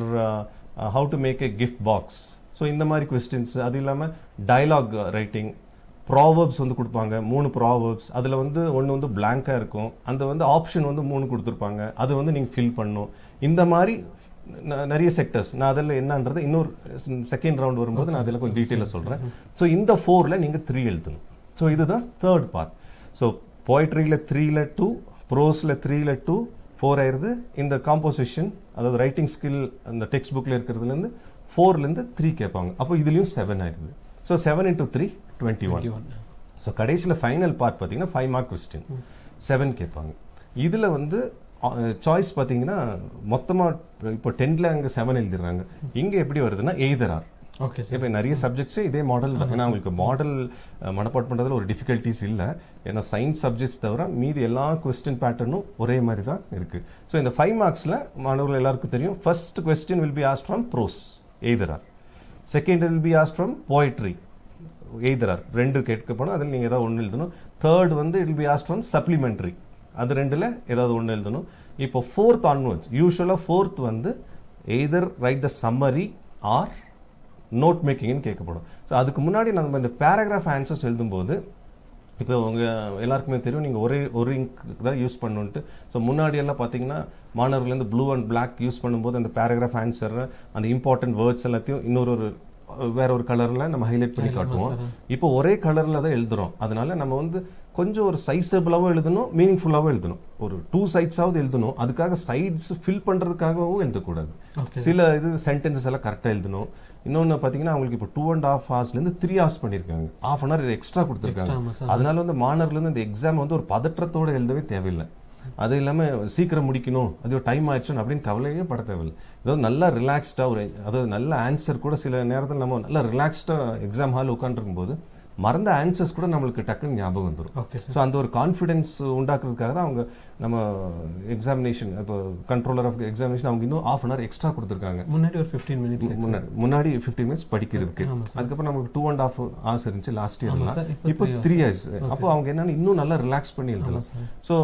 how to make a gift box so இந்த மாதிரி கொஸ்டின்ஸ் அது இல்லாமல் டயலாக் ரைட்டிங் ப்ராவர்ப்ஸ் வந்து கொடுப்பாங்க மூணு ப்ராவர்ப்ஸ் அதில் வந்து ஒன்று வந்து blank-ஆ இருக்கும் அந்த வந்து ஆப்ஷன் வந்து மூணு கொடுத்துருப்பாங்க அது வந்து நீங்கள் ஃபில் பண்ணணும் இந்த மாதிரி ந- நிறைய செக்டர்ஸ் நான் அதில் என்னன்றது இன்னொரு செகண்ட் ரவுண்ட் வரும்போது நான் அதில் கொஞ்சம் டீட்டெயிலாக சொல்கிறேன் ஸோ இந்த ஃபோரில் நீங்கள் த்ரீ எழுதணும் ஸோ இதுதான் தேர்ட் பார்ட் ஸோ போய்ட்ரியில் த்ரீல டூ ப்ரோஸில் த்ரீல டூ ஃபோர் ஆயிருது இந்த காம்போசிஷன் அதாவது ரைட்டிங் ஸ்கில் அந்த டெக்ஸ்ட் புக்கில் இருக்கிறதுலேருந்து ஃபோர்லேருந்து த்ரீ கேட்பாங்க அப்போ இதுலேயும் செவன் ஆயிருது so seven into three twenty one so கடைசியில் ஃபைனல் பார்ட் பார்த்தீங்கன்னா ஃபைவ் மார்க் கொஸ்டின் செவன் கேட்பாங்க இதில் வந்து சாய்ஸ் பார்த்தீங்கன்னா மொத்தமாக இப்போ டென்த்தில் அங்கே செவன் எழுதிடுறாங்க இங்கே எப்படி வருதுன்னா எய்தர் ஆர் ஓகே சார் இப்போ நிறைய சப்ஜெக்ட்ஸே இதே மாடல் தான் ஏன்னா உங்களுக்கு மாடல் மனப்பாட் பண்ணுறதுல ஒரு டிஃபிகல்ட்டிஸ் இல்லை ஏன்னா சயின்ஸ் சப்ஜெக்ட்ஸ் தவிர மீதி எல்லா கொஸ்டின் பேட்டர்னும் ஒரே மாதிரி தான் இருக்கு ஸோ இந்த ஃபைவ் மார்க்ஸில் மாணவர்கள் எல்லாருக்கும் தெரியும் first question will be asked from prose either or second will be asked from poetry either or ரெண்டு கேட்கப்படும் அதில் நீங்கள் ஏதாவது ஒன்று எழுதணும் தேர்ட் வந்து it be asked from supplementary அது ரெண்டில் ஏதாவது ஒன்று எழுதணும் இப்போ ஃபோர்த் ஆன்வர்ட்ஸ் யூஸ்வலாக ஃபோர்த் வந்து either write the summary or note மேக்கிங்னு கேட்கப்படும் ஸோ அதுக்கு முன்னாடி நம்ம இந்த பேராகிராஃப் ஆன்சர்ஸ் எழுதும்போது இப்போ உங்க எல்லாருக்குமே தெரியும் நீங்கள் ஒரே ஒரு இங்க் தான் யூஸ் பண்ணுன்ட்டு ஸோ முன்னாடி எல்லாம் பார்த்தீங்கன்னா மாணவர்கள் வந்து ப்ளூ அண்ட் Black யூஸ் பண்ணும்போது அந்த பேராகிராஃப் ஆன்சர் அந்த இம்பார்ட்டன்ட் வேர்ட்ஸ் எல்லாத்தையும் இன்னொரு ஒரு வேற ஒரு கலர்ல நம்ம ஹைலைட் பண்ணி காட்டுவோம் இப்போ ஒரே கலர்ல தான் எழுதுறோம் அதனால நம்ம வந்து கொஞ்சம் ஒரு சைஸபிளாகவும் எழுதணும் மீனிங்ஃபுல்லாகவும் எழுதணும் ஒரு டூ சைட்ஸாவது எழுதணும் அதுக்காக சைட்ஸ் ஃபில் பண்றதுக்காகவும் எழுதக்கூடாது ஓகே சில இது சென்டென்சஸ் எல்லாம் கரெக்டாக எழுதணும் இன்னொன்று பார்த்தீங்கன்னா அவங்களுக்கு இப்போ டூ அண்ட் ஹாஃப் ஹவர்ஸ்லேருந்து த்ரீ ஹவர்ஸ் பண்ணியிருக்காங்க ஆஃப் அன் ஹவர் எக்ஸ்ட்ரா கொடுத்துருக்காங்க ஆமா சார் அதனால வந்து மாணவர்கள் இந்த எக்ஸாம் வந்து ஒரு பதற்றத்தோட எழுதவே தேவையில்லை அது இல்லாமல் சீக்கிரம் முடிக்கணும் அது டைம் ஆயிடுச்சு அப்படின்னு கவலையே பட தேவையில்லை ஏதோ நல்லா ரிலாக்ஸ்டாக ஒரு அதாவது நல்ல ஆன்சர் கூட சில நேரத்தில் நம்ம நல்லா ரிலாக்ஸ்டாக எக்ஸாம் ஹால் உட்காந்துருக்கும் போது மறந்த ஆன்சர்ஸ் கூட நம்மளுக்கு டக்குன்னு ஞாபகம் வந்துடும் ஓகே சார் ஸோ அந்த ஒரு கான்ஃபிடன்ஸ் உண்டாக்குறதுக்காக தான் அவங்க நம்ம எக்ஸாமினேஷன் இப்போ கண்ட்ரோலர் ஆஃப் எக்ஸாமினேஷன் அவங்க இன்னும் ஆஃப் அன் ஹவர் எக்ஸ்ட்ரா கொடுத்துருக்காங்க முன்னாடி ஒரு ஃபிஃப்டீன் மினிட்ஸ் முன்னாடி முன்னாடி ஃபிஃப்டீன் மினிட்ஸ் படிக்கிறதுக்கு ஆமா சார் அதுக்கப்புறம் நமக்கு டூ அண்ட் ஹாஃப் ஹவர்ஸ் இருந்துச்சு லாஸ்ட் ஆமா இயர்லாம் சார் இப்போ இப்போ த்ரீ இயர்ஸ் அப்போ அவங்க என்னன்னா இன்னும் நல்லா ரிலாக்ஸ் பண்ணி ஆமா எழுதலாம் சார் ஸோ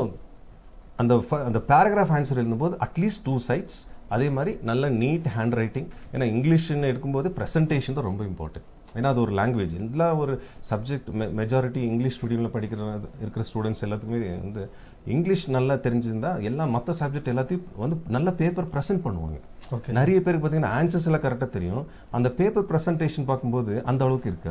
அந்த ஃப- அந்த பேராகிராஃப் ஆன்சர் எழுதும்போது அட்லீஸ்ட் டூ சைட்ஸ் அதே மாதிரி நல்ல நீட் ஹேண்ட் ரைட்டிங் ஏன்னா இங்கிலீஷ்னு எடுக்கும்போது ப்ரெசன்டேஷன் தான் ரொம்ப இம்பார்ட்டன்ட் ஏன்னா அது ஒரு லாங்குவேஜ் எல்லா ஒரு சப்ஜெக்ட் மெஜாரிட்டி இங்கிலீஷ் மீடியமில் படிக்கிற இருக்கிற ஸ்டூடெண்ட்ஸ் எல்லாத்துக்குமே வந்து இங்கிலீஷ் நல்லா தெரிஞ்சிருந்தா எல்லா மற்ற சப்ஜெக்ட் எல்லாத்தையும் வந்து நல்ல பேப்பர் ப்ரெசென்ட் பண்ணுவாங்க ஓகே நிறைய பேருக்கு பார்த்தீங்கன்னா ஆன்சர்ஸ் எல்லாம் கரெக்டாக தெரியும் அந்த பேப்பர் ப்ரெசன்டேஷன் பார்க்கும்போது அந்த அளவுக்கு இருக்காது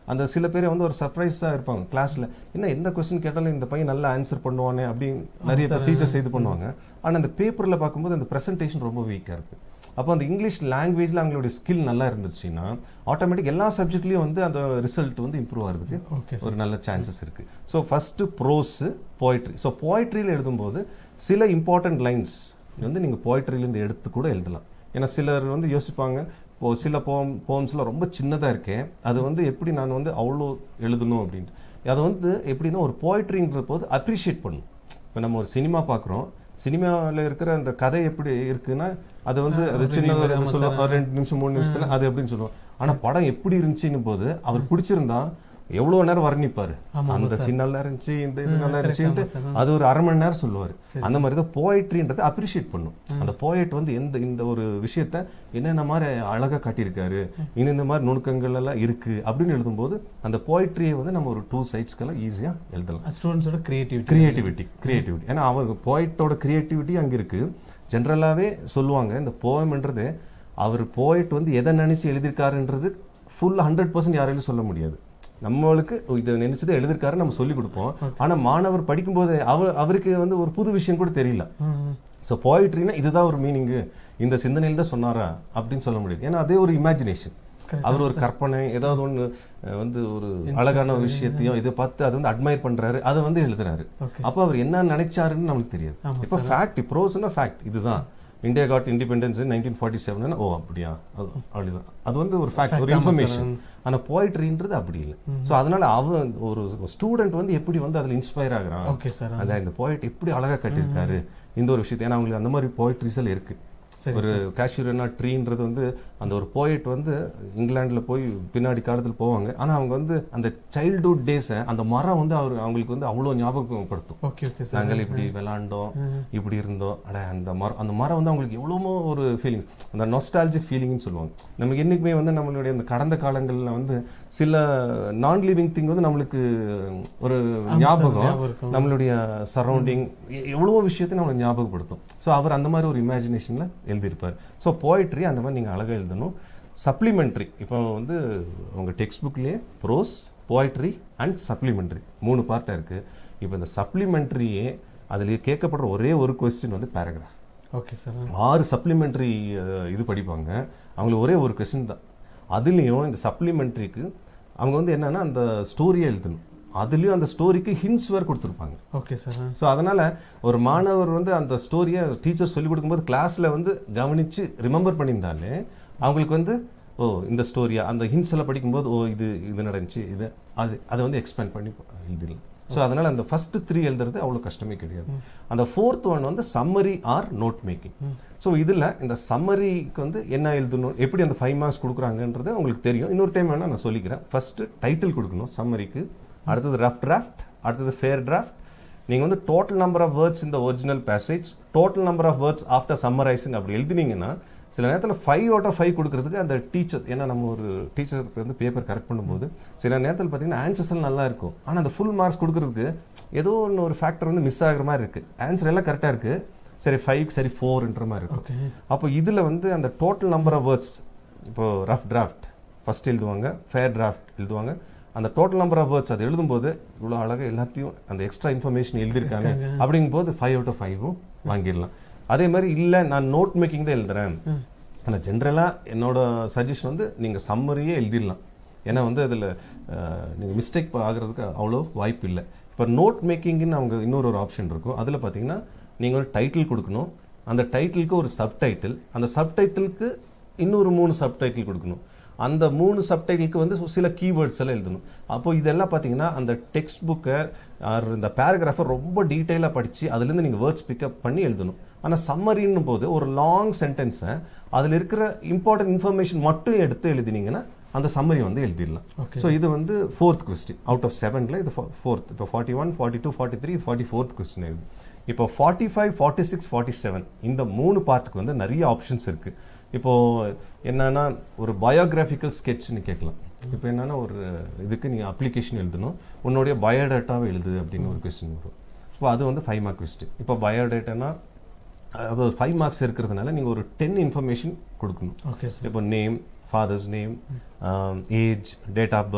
அந்த சில பேர் வந்து ஒரு சர்ப்ரைஸாக இருப்பாங்க கிளாஸ்ல என்ன எந்த கொஸ்டின் கேட்டாலும் இந்த பையன் நல்லா ஆன்சர் பண்ணுவானே அப்படின்னு நிறைய டீச்சர்ஸ் இது பண்ணுவாங்க ஆனா அந்த பேப்பர்ல பார்க்கும்போது அந்த பிரசன்டேஷன் ரொம்ப வீக்கா இருக்கு அப்போ அந்த இங்கிலீஷ் லாங்குவேஜ்ல அவங்களுடைய ஸ்கில் நல்லா இருந்துச்சுன்னா ஆட்டோமேட்டிக் எல்லா சப்ஜெக்ட்லயும் வந்து அந்த ரிசல்ட் வந்து இம்ப்ரூவ் ஆகிறதுக்கு ஓகே ஒரு நல்ல சான்சஸ் இருக்கு so first prose poetry so போய்ட்ரியில் எழுதும்போது சில இம்பார்ட்டன்ட் லைன்ஸ் வந்து நீங்கள் போய்ட்ரியிலேருந்து எடுத்து கூட எழுதலாம் ஏன்னா சிலர் வந்து யோசிப்பாங்க இப்போ சில போம் போம்ஸ்லாம் ரொம்ப சின்னதாக இருக்கேன் அது வந்து எப்படி நான் வந்து அவ்வளோ எழுதணும் அப்படின்ட்டு அதை வந்து எப்படின்னா ஒரு போய்ட்ரின்ற போது அப்ரிஷியேட் பண்ணும் இப்போ நம்ம ஒரு சினிமா பார்க்குறோம் சினிமாவில் இருக்கிற அந்த கதை எப்படி இருக்குன்னா அது வந்து அது சின்னதாக இருந்து சொல்லுவோம் ஒரு ரெண்டு நிமிஷம் மூணு நிமிஷத்துல அது எப்படின்னு சொல்லுவோம் ஆனா படம் எப்படி இருந்துச்சுன்னு போது அவர் பிடிச்சிருந்தா எவ்வளவு நேரம் வர்ணிப்பாரு அந்த சீன் நல்லா இருந்துச்சு இந்த இது நல்லா இருந்துச்சுன்ட்டு அது ஒரு அரை மணி நேரம் சொல்லுவாரு அந்த மாதிரி தான் போயட்ரின்றதை அப்ரிஷியேட் பண்ணும் அந்த போயட் வந்து எந்த இந்த ஒரு விஷயத்த என்னென்ன மாதிரி அழகா காட்டியிருக்காரு இந்த இந்த மாதிரி நுணுக்கங்கள் எல்லாம் இருக்கு அப்படின்னு எழுதும்போது அந்த போயட்ரியை வந்து நம்ம ஒரு டூ சைட்ஸ்க்கெல்லாம் ஈஸியா எழுதலாம் ஸ்டூடெண்ட்ஸோட கிரியேட்டிவிட்டி கிரியேட்டிவிட்டி கிரியேட்டிவிட்டி ஏன்னா அவருக்கு போயிட்டோட கிரியேட்டிவிட்டி அங்க இருக்கு ஜென்ரலாவே சொல்லுவாங்க இந்த போயம்ன்றது அவர் போயிட் வந்து எதை நினைச்சு எழுதியிருக்காருன்றது ஃபுல் ஹண்ட்ரட் பர்சன்ட் யாராலையும் சொல்ல முடியாது நம்மளுக்கு இதை நினைச்சதை எழுதியிருக்காரு நம்ம சொல்லி கொடுப்போம் ஆனா மாணவர் படிக்கும்போது அவர் அவருக்கு வந்து ஒரு புது விஷயம் கூட தெரியல ஸோ போயிட்ரினா இதுதான் ஒரு மீனிங்கு இந்த சிந்தனையில் தான் சொன்னாரா அப்படின்னு சொல்ல முடியாது ஏன்னா அதே ஒரு இமேஜினேஷன் அவர் ஒரு கற்பனை ஏதாவது ஒண்ணு அஹ், வந்து ஒரு அழகான ஒரு விஷயத்தையும் இதை பார்த்து அது வந்து அட்மையர் பண்றாரு அதை வந்து எழுதுறாரு Okay. அப்போ அவர் என்ன நினைச்சாருன்னு நமக்கு தெரியாது இப்போ ஃபேக்ட் ப்ரோஸ்னா ஃபேக்ட் இதுதான் India got independence nineteen forty seven ஓ அப்படியா அது அப்படிதான் அது வந்து ஒரு ஃபேக்ட் ஒரு இன்ஃபர்மேஷன் ஆனா போயிட்ரின்றது அப்படி இல்லை ஸோ அதனால அவன் ஒரு ஸ்டூடெண்ட் வந்து எப்படி வந்து அதுல இன்ஸ்பயர் ஆகுறான் ஓகே சார் அதான் இந்த போயிட் எப்படி அழகா கட்டியிருக்காரு இந்த ஒரு விஷயத்தை ஏன்னா அவங்களுக்கு அந்த மாதிரி போயிட்ரிஸ் எல்லாம் இருக்கு ஒரு காஷ்யூரனா ட்ரீன்றது வந்து அந்த ஒரு போயட் வந்து இங்கிலாந்துல போய் பின்னாடி காலத்துல போவாங்க ஆனா அவங்க வந்து அந்த சைல்ட்ஹுட் டேஸை அந்த மரம் வந்து அவர் அவங்களுக்கு வந்து அவ்வளவு ஞாபகப்படுத்தும் ஓகே ஓகே சார் நாங்கள் இப்படி விளாண்டோம் இப்படி இருந்தோம் அட அந்த மரம் அந்த மரம் வந்து அவங்களுக்கு எவ்வளவோ ஒரு ஃபீலிங்ஸ் அந்த நொஸ்டாலஜிக் ஃபீலிங்னு சொல்லுவாங்க நமக்கு என்னைக்குமே வந்து நம்மளுடைய அந்த கடந்த காலங்களில் வந்து சில நான் லிவிங் திங் வந்து நம்மளுக்கு ஒரு ஞாபகம் ஞாபகம் இருக்கும். நம்மளுடைய சரௌண்டிங் எவ்வளவோ விஷயத்தை நம்மளை ஞாபகப்படுத்தும் ஸோ அவர் அந்த மாதிரி ஒரு இமேஜினேஷனில் எழுதியிருப்பார் ஸோ போய்ட்ரி அந்த மாதிரி நீங்கள் அழகாக எழுதணும் சப்ளிமெண்ட்ரி இப்போ வந்து உங்கள் டெக்ஸ்ட் புக்லேயே ப்ரோஸ் போய்ட்ரி அண்ட் சப்ளிமெண்ட்ரி மூணு பார்ட்டாக இருக்குது இப்போ இந்த சப்ளிமெண்ட்ரியே அதில் கேட்கப்படுற ஒரே ஒரு கொஸ்டின் வந்து பேராகிராஃப் ஓகே சார் ஆறு சப்ளிமெண்ட்ரி இது படிப்பாங்க அவங்களுக்கு ஒரே ஒரு கொஸ்டின் தான் அதுலேயும் இந்த சப்ளிமெண்ட்ரிக்கு அவங்க வந்து என்னன்னா அந்த ஸ்டோரியை எழுதணும் அதுலேயும் அந்த ஸ்டோரிக்கு ஹிண்ட்ஸ் வேறு கொடுத்துருப்பாங்க ஓகே சார் ஸோ அதனால ஒரு மாணவர் வந்து அந்த ஸ்டோரியை டீச்சர் சொல்லிக் கொடுக்கும்போது கிளாஸ்ல வந்து கவனிச்சு ரிமெம்பர் பண்ணியிருந்தாலே அவங்களுக்கு வந்து ஓ இந்த ஸ்டோரியா அந்த ஹிண்ட்ஸ் எல்லாம் படிக்கும்போது ஓ இது இது நடந்துச்சு இது அது அதை வந்து எக்ஸ்பேண்ட் பண்ணி எழுதிடலாம் ஸோ அதனால அந்த ஃபர்ஸ்ட் த்ரீ எழுதுறது அவ்வளோ கஷ்டமே கிடையாது அந்த ஃபோர்த் ஒன் வந்து summary or note making so இதில் இந்த சம்மரிக்கு வந்து என்ன எழுதணும் எப்படி அந்த ஃபைவ் மார்க்ஸ் கொடுக்குறாங்கன்றது உங்களுக்கு தெரியும் இன்னொரு டைம் வேணால் நான் சொல்லிக்கிறேன் ஃபர்ஸ்ட் டைட்டில் கொடுக்கணும் சம்மரிக்கு அடுத்தது ரஃப் டிராஃப்ட் அடுத்தது ஃபேர் டிராஃப்ட் நீங்க வந்து டோட்டல் நம்பர் ஆஃப் வேர்ட்ஸ் இந்த original passage total number of words after summarising அப்படி எழுதினீங்கன்னா சில நேரத்தில் ஃபைவ் அவுட் ஆஃப் ஃபைவ் கொடுக்கறதுக்கு அந்த டீச்சர் ஏன்னா நம்ம ஒரு டீச்சருக்கு வந்து பேப்பர் கரெக்ட் பண்ணும்போது சில நேரத்தில் பார்த்தீங்கன்னா ஆன்சர்ஸ் எல்லாம் நல்லா இருக்கும் ஆனால் அந்த ஃபுல் மார்க்ஸ் கொடுக்கறதுக்கு ஏதோ ஒன்று ஒரு ஃபேக்டர் வந்து மிஸ் ஆகுற மாதிரி இருக்கு ஆன்சர் எல்லாம் கரெக்டாக இருக்கு சரி ஃபைவ் சரி ஃபோர்ன்ற மாதிரி இருக்கும் ஓகே அப்போ இதில் வந்து அந்த டோட்டல் நம்பர் ஆஃப் வேர்ட்ஸ் இப்போ ரஃப் டிராஃப்ட் ஃபர்ஸ்ட் எழுதுவாங்க ஃபேர் டிராஃப்ட் எழுதுவாங்க அந்த டோட்டல் நம்பர் ஆஃப் வேர்ட்ஸ் அது எழுதும்போது இவ்வளோ அழகாக எல்லாத்தையும் அந்த எக்ஸ்ட்ரா இன்ஃபர்மேஷன் எழுதியிருக்காங்க அப்படிங்கும்போது ஃபைவ் அவுட் ஆஃப் ஃபைவும் வாங்கிடலாம் அதே மாதிரி இல்லை நான் நோட் மேக்கிங் தான் எழுதுறேன் ஆனால் ஜென்ரலாக என்னோட சஜஷன் வந்து நீங்கள் சம்மரியே எழுதிடலாம் ஏன்னா வந்து அதில் நீங்கள் மிஸ்டேக் ஆகிறதுக்கு அவ்வளோ வாய்ப்பு இல்லை இப்போ நோட் மேக்கிங்னு அவங்க இன்னொரு ஒரு ஆப்ஷன் இருக்கும் அதில் பார்த்தீங்கன்னா நீங்கள் ஒரு டைட்டில் கொடுக்கணும் அந்த டைட்டிலுக்கு ஒரு சப்டைட்டில் அந்த சப்டைட்டிலுக்கு இன்னொரு மூணு சப்டைட்டில் கொடுக்கணும் அந்த மூணு சப்டைட்டிலுக்கு வந்து சில கீவேர்ட்ஸ் எல்லாம் எழுதணும் அப்போ இதெல்லாம் பார்த்தீங்கன்னா அந்த டெக்ஸ்ட் புக்கை இந்த பேராகிராஃபை ரொம்ப டீட்டெயிலாக படித்து அதுலேருந்து நீங்கள் வேர்ட்ஸ் பிக்கப் பண்ணி எழுதணும் ஆனால் சம்மரின்னும் போது ஒரு லாங் சென்டென்ஸை அதில் இருக்கிற இம்பார்ட்டன்ட் இன்ஃபர்மேஷன் மட்டும் எடுத்து எழுதினீங்கன்னா அந்த சம்மரி வந்து எழுதிடலாம் Okay. ஸோ இது வந்து ஃபோர்த் கொஸ்டின் அவுட் ஆஃப் செவனில் இது ஃபோர்த் இப்போ forty one forty two forty three இது ஃபார்ட்டி ஃபோர்த் கொஸ்டின் இது இப்போ forty five forty six forty seven இந்த மூணு பார்ட்டுக்கு வந்து நிறைய ஆப்ஷன்ஸ் இருக்கு இப்போ என்னன்னா ஒரு பயோகிராஃபிக்கல் ஸ்கெட்ச்னு கேட்கலாம் இப்போ என்னன்னா ஒரு இதுக்கு நீங்க அப்ளிகேஷன் எழுதணும் உன்னுடைய பயோடேட்டாவை எழுது அப்படின்னு ஒரு கொஸ்டின் வரும் இப்போ அது வந்து ஃபைவ் மார்க் கொஸ்டின் இப்போ பயோடேட்டானா அதாவது ஃபைவ் மார்க்ஸ் இருக்கிறதுனால நீங்க ஒரு டென் இன்ஃபர்மேஷன் கொடுக்கணும் ஓகே சார் இப்போ name father's name age date of birth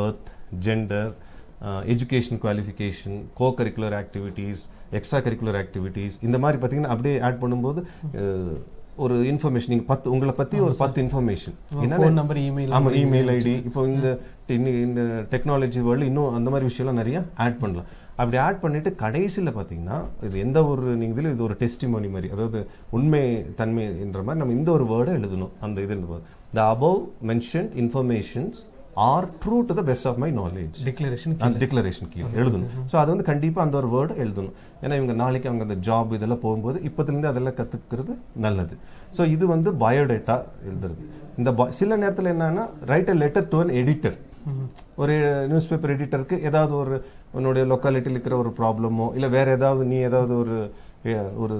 gender education qualification co curricular activities extra curricular activities இந்த மாதிரி பார்த்தீங்கன்னா அப்படியே ஆட் பண்ணும்போது அஹ், ஒரு இன்ஃபர்மேஷன் நீங்கள் பத்து உங்களை பற்றி ஒரு பத்து இன்ஃபர்மேஷன் ஃபோன் நம்பர் இமெயில் ஆமா இமெயில் ஐடி இப்போ இந்த இன்னி- இந்த டெக்னாலஜி வேர்ல்டு இன்னும் அந்த மாதிரி விஷயம்லாம் நிறைய ஆட் பண்ணலாம் அப்படி ஆட் பண்ணிட்டு கடைசியில் பார்த்தீங்கன்னா இது எந்த ஒரு நீங்கள் இதில் இது ஒரு டெஸ்டிமோனி மாதிரி அதாவது உண்மை தன்மைன்ற மாதிரி நம்ம இந்த ஒரு வேர்டை எழுதணும் அந்த இதில் the above mentioned informations are true to the best of my knowledge declaration அந்த டிக்ளரேஷன் கீழே எழுதணும் ஸோ அது வந்து கண்டிப்பாக அந்த ஒரு வேர்டு எழுதணும் ஏன்னா இவங்க நாளைக்கு அவங்க அந்த ஜாப் இதெல்லாம் போகும்போது இப்போதுலேருந்து அதெல்லாம் கற்றுக்கிறது நல்லது ஸோ இது வந்து பயோடேட்டா எழுதுறது இந்த bi- சில நேரத்தில் என்னன்னா write a letter to an editor ஒரு நியூஸ் பேப்பர் எடிட்டருக்கு ஏதாவது ஒரு உன்னுடைய லொக்காலிட்டியில் இருக்கிற ஒரு ப்ராப்ளமோ இல்லை வேற ஏதாவது நீ ஏதாவது ஒரு அஹ், ஒரு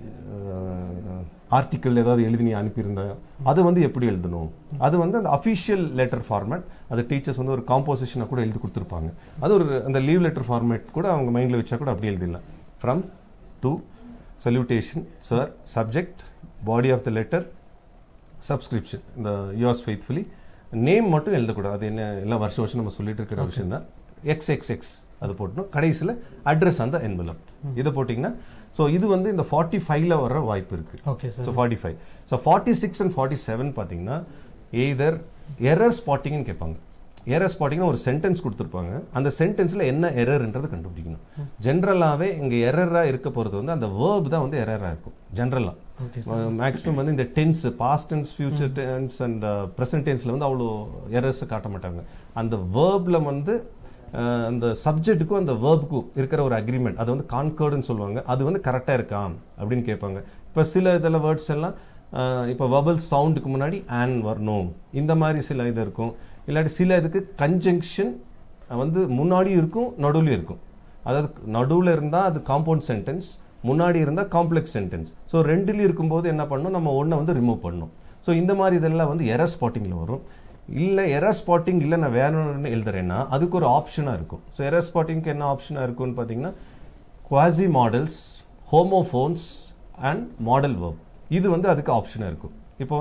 ஆர்டிக்கல் ஏதாவது எழுதி நீ அனுப்பியிருந்த அது வந்து எப்படி எழுதணும் அது வந்து அந்த அஃபிஷியல் லெட்டர் ஃபார்மேட் அது டீச்சர்ஸ் வந்து ஒரு காம்போசிஷனை கூட எழுதி கொடுத்துருப்பாங்க அது ஒரு அந்த லீவ் லெட்டர் ஃபார்மேட் கூட அவங்க மைண்டில் வச்சா கூட அப்படி எழுதிடலாம் from to salutation sir subject body of the letter subscription இந்த யோர்ஸ் ஃபெய்த்ஃபுல்லி நேம் மட்டும் எழுதக்கூடாது அது என்ன எல்லாம் வருஷம் வருஷம் நம்ம சொல்லிட்டு இருக்கிற விஷயம் தான் எக்ஸ் எக்ஸ் எக்ஸ் அது போட்டணும் கடைசியில் அட்ரஸ் அந்த envelope இதை போட்டிங்கன்னா ஸோ இது வந்து இந்த ஃபார்ட்டி ஃபைவ்ல வர வாய்ப்பு இருக்கு okay sir so forty five so forty six and forty seven பார்த்தீங்கன்னா எய்தர் எரர் ஸ்பாட்டிங்னு கேட்பாங்க எரர் ஸ்பாட்டிங்னா ஒரு சென்டென்ஸ் கொடுத்துருப்பாங்க அந்த சென்டென்ஸில் என்ன எரர்ன்றதை கண்டுபிடிக்கணும் ஜென்ரலாகவே இங்கே எரராக இருக்க போகிறது வந்து அந்த வேர்ப் தான் வந்து எரராக இருக்கும் ஜென்ரலாக ஓகே மேக்ஸிமம் வந்து இந்த tense past tense future tense and present டென்ஸில் வந்து அவ்வளோ எரர்ஸ் காட்ட மாட்டாங்க அந்த வேர்பில் வந்து அஹ், அந்த சப்ஜெக்ட்டுக்கும் அந்த வேர்புக்கும் இருக்கிற ஒரு அக்ரிமெண்ட் அது வந்து கான்கர்டுன்னு சொல்லுவாங்க அது வந்து கரெக்டாக இருக்கா அப்படின்னு கேட்பாங்க இப்போ சில இதில் வேர்ட்ஸ் எல்லாம் அஹ், இப்போ வபல் சவுண்டுக்கு முன்னாடி ஆன் வரணும் இந்த மாதிரி சில இது இருக்கும் இல்லாட்டி சில இதுக்கு கன்ஜங்ஷன் வந்து முன்னாடியும் இருக்கும் நடுவுலையும் இருக்கும் அதாவது நடுவில் இருந்தால் அது காம்பவுண்ட் சென்டென்ஸ் முன்னாடி இருந்தால் காம்ப்ளெக்ஸ் சென்டென்ஸ் ஸோ ரெண்டுலேயும் இருக்கும்போது என்ன பண்ணணும் நம்ம ஒன்றை வந்து ரிமூவ் பண்ணணும் ஸோ இந்த மாதிரி இதெல்லாம் வந்து எரர் ஸ்பாட்டிங்கில் வரும் இல்லை எரர் ஸ்பாட்டிங் இல்லை நான் வேணும்னு எழுதுறேன்னா அதுக்கு ஒரு ஆப்ஷனாக இருக்கும் ஸோ எரர் ஸ்பாட்டிங்க்கு என்ன ஆப்ஷனாக இருக்கும்னு பார்த்தீங்கன்னா quasi modals homophones and modal verb இது வந்து அதுக்கு ஆப்ஷனாக இருக்கும் இப்போ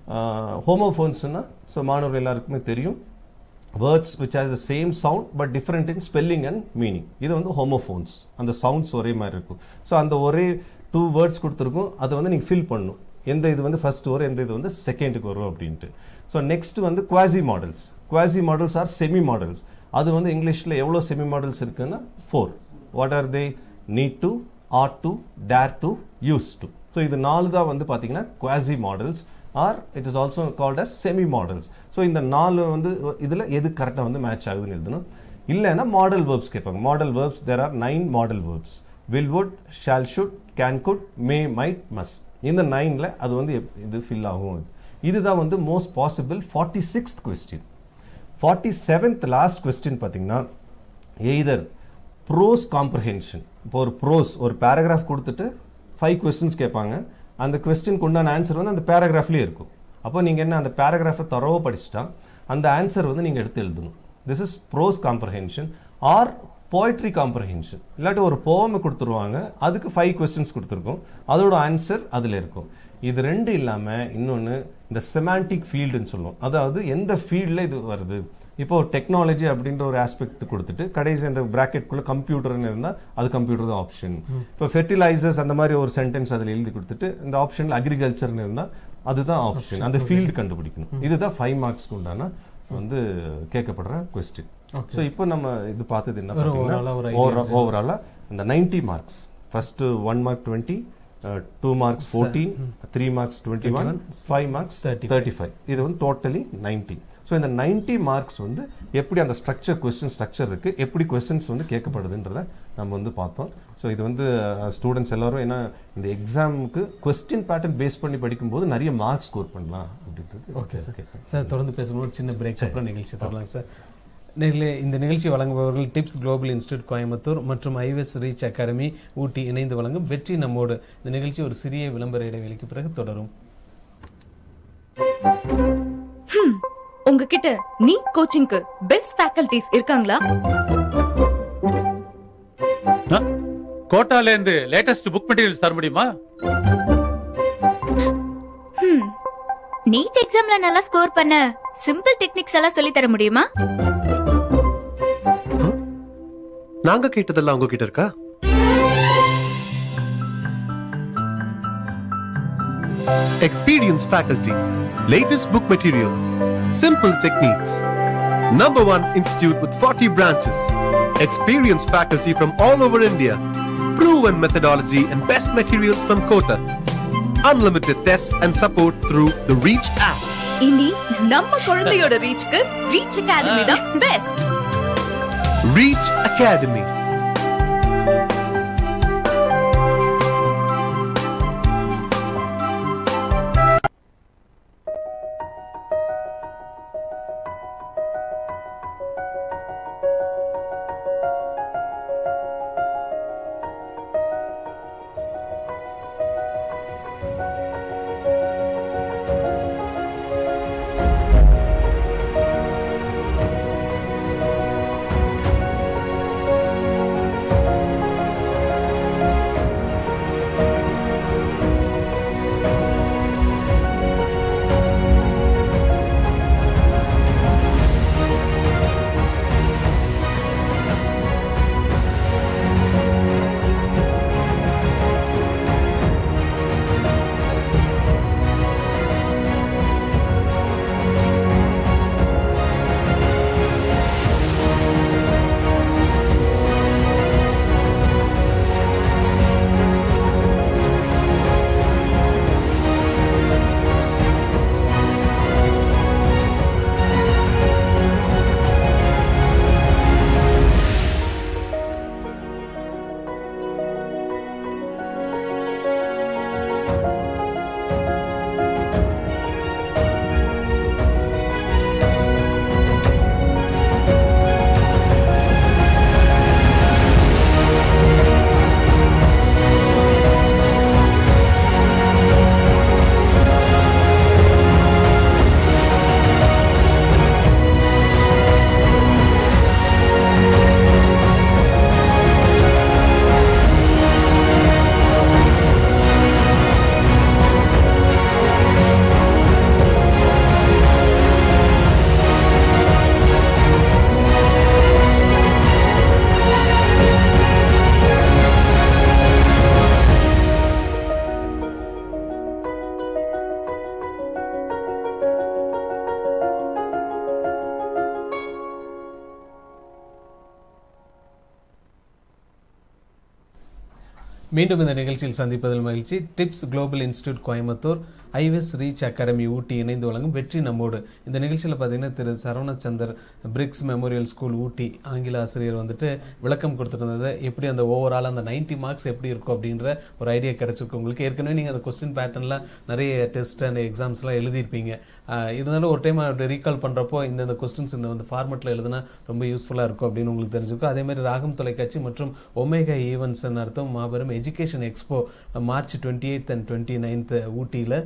ஹோமோஃபோன்ஸ்னா ஸோ மாணவர்கள் எல்லாருக்குமே தெரியும் words which has the same sound but different in spelling and meaning இது வந்து ஹோமோஃபோன்ஸ் அந்த சவுண்ட்ஸ் ஒரே மாதிரி இருக்கும் ஸோ அந்த ஒரே டூ வேர்ட்ஸ் கொடுத்துருக்கும் அதை வந்து நீங்கள் ஃபில் பண்ணணும் எந்த இது வந்து ஃபர்ஸ்ட் வரும் எந்த இது வந்து செகண்டுக்கு வரும் அப்படின்ட்டு ஸோ நெக்ஸ்ட் வந்து quasi modals quasi modals or semi modals அது வந்து இங்கிலீஷில் எவ்வளோ செமி மாடல்ஸ் இருக்குன்னா four what are they need to ought to dare to use to so இது நாலு தான் வந்து பார்த்தீங்கன்னா quasi modals are it is also called as semi modals so இந்த நாலு வந்து இதில் எது கரெக்டாக வந்து மேட்ச் ஆகுதுன்னு எழுதணும் இல்லைன்னா மாடல் வேர்ப்ஸ் கேட்பாங்க modal verbs there are nine modal verbs will would shall should can could may might must இந்த நைனில் அது வந்து எப்- இது ஃபில் ஆகும் இதுதான் வந்து most possible forty sixth question forty seventh last question பார்த்தீங்கன்னா எய்தர் ப்ரோஸ் காம்ப்ரஹென்ஷன் இப்போ ஒரு ப்ரோஸ் ஒரு பேராகிராஃப் கொடுத்துட்டு ஃபைவ் கொஸ்டின்ஸ் கேட்பாங்க அந்த கொஸ்டினுக்கு உண்டான ஆன்சர் வந்து அந்த பேராகிராஃப்லேயே இருக்கும் அப்போ நீங்கள் என்ன அந்த பேராகிராஃபை தரவோ படிச்சுட்டா அந்த ஆன்சர் வந்து நீங்கள் எடுத்து எழுதணும் this is prose comprehension or poetry comprehension இல்லாட்டி ஒரு போவமை கொடுத்துருவாங்க அதுக்கு ஃபைவ் கொஸ்டின்ஸ் கொடுத்துருக்கோம் அதோட ஆன்சர் அதில் இருக்கும் இது ரெண்டு இல்லாமல் இன்னொன்று இந்த செமாண்டிக் ஃபீல்டுன்னு சொல்லுவோம் அதாவது எந்த ஃபீல்டில் இது வருது இப்போ டெக்னாலஜி அப்படின்ற ஒரு ஆஸ்பெக்ட் கொடுத்துட்டு கடைசி இந்த பிராக்கெட்குள்ள கம்ப்யூட்டர்னு இருந்தால் அது கம்ப்யூட்டர் தான் ஆப்ஷன் இப்போ ஃபெர்டிலைசர்ஸ் அந்த மாதிரி ஒரு சென்டென்ஸ் அதில் எழுதி கொடுத்துட்டு இந்த ஆப்ஷனில் அக்ரிகல்ச்சர்னு இருந்தால் அதுதான் ஆப்ஷன் அந்த ஃபீல்டு கண்டுபிடிக்கணும் இதுதான் ஃபைவ் மார்க்ஸ்க்கு உண்டான வந்து கேட்கப்படுற கொஸ்டின் ஸோ இப்போ நம்ம இது பார்த்தது என்ன ஒரு பார்த்தீங்கன்னா overall ஆ ஒரு idea ஓவராலாக இந்த ninety marks first one mark twenty two marks fourteen three marks twenty one five marks 35. Thirty five இது வந்து டோட்டலி நைன்டி ஸோ இந்த நைன்டி மார்க்ஸ் வந்து எப்படி அந்த ஸ்ட்ரக்சர் கொஸ்டின் ஸ்ட்ரக்சர் இருக்கு எப்படி கொஸ்டின்ஸ் வந்து கேட்கப்படுதுன்றத நம்ம வந்து பார்த்தோம் ஸோ இது வந்து ஸ்டூடெண்ட்ஸ் எல்லாரும் ஏன்னா இந்த எக்ஸாமுக்கு கொஸ்டின் பேட்டர்ன் பேஸ் பண்ணி படிக்கும்போது நிறைய மார்க்ஸ் ஸ்கோர் பண்ணலாம் அப்படின்றது ஓகே சார் சார் தொடர்ந்து பேசும்போது சின்ன பிரேக் அப்புறம் நிகழ்ச்சி தொடரலாம் சார் நேரிலே இந்த நிகழ்ச்சி வழங்குபவர்கள் டிப்ஸ் குளோபல் இன்ஸ்டியூட் கோயம்புத்தூர் மற்றும் ஐவிஎஸ் ரீச் அகாடமி ஊட்டி இணைந்து வழங்கும் வெற்றி நம்மோடு இந்த நிகழ்ச்சி ஒரு சிறிய விளம்பர இடைவெளிக்கு பிறகு தொடரும் உங்ககிட்ட நீட் கோச்சிங்க்கு பெஸ்ட் ஃபேக்கல்டிஸ் இருக்காங்களா கோட்டால இருந்து லேட்டஸ்ட் புக் மெட்டீரியல்ஸ் தர முடியுமா நீட் எக்ஸாம்ல நல்லா ஸ்கோர் பண்ண சிம்பிள் டெக்னிக்ஸ் எல்லாம் சொல்லி தர முடியுமா நாங்க கேட்டதெல்லாம் உங்ககிட்ட இருக்கா Experienced faculty, latest book materials, simple techniques. Number one institute with 40 branches. Experienced faculty from all over India. Proven methodology and best materials from Kota. Unlimited tests and support through the Reach app. இனி நம்ம குழந்தையோட ரீச்க்கு Reach Academy தான் best Reach Academy. மீண்டும் இந்த நிகழ்ச்சியில் சந்திப்பதில் மகிழ்ச்சி TIPS Global Institute Coimbatore IVS Reach Academy Ooty இணைந்து வழங்கும் வெற்றி நம்மோடு இந்த நிகழ்ச்சியில் பார்த்தீங்கன்னா Thiru Saravanachandar Breeks memorial School Ooty ஆங்கில ஆசிரியர் வந்துட்டு விளக்கம் கொடுத்துருந்தது எப்படி அந்த ஓவரால் அந்த 90 மார்க்ஸ் எப்படி இருக்கும் அப்படின்ற ஒரு ஐடியா கிடைச்சிருக்கு உங்களுக்கு ஏற்கனவே நீங்கள் அந்த கொஸ்டின் பேட்டர்ன்லாம் நிறைய டெஸ்ட் அண்ட் எக்ஸாம்ஸ்லாம் எழுதியிருப்பீங்க ஆஹ் இருந்தாலும் ஒரு டைம் அப்படி ரீகால் பண்ணுறப்போ இந்த இந்த கொஸ்டின்ஸ் இந்த வந்து ஃபார்மெட்டில் எழுதுனா ரொம்ப யூஸ்ஃபுல்லாக இருக்கும் அப்படின்னு உங்களுக்கு தெரிஞ்சிருக்கும் அதே மாதிரி ராகம் தொலைக்காட்சி மற்றும் ஒமேகா ஈவெண்ட்ஸ் நடத்தும் மாபெரும் education expo March twenty eighth and twenty ninth ஊட்டியில்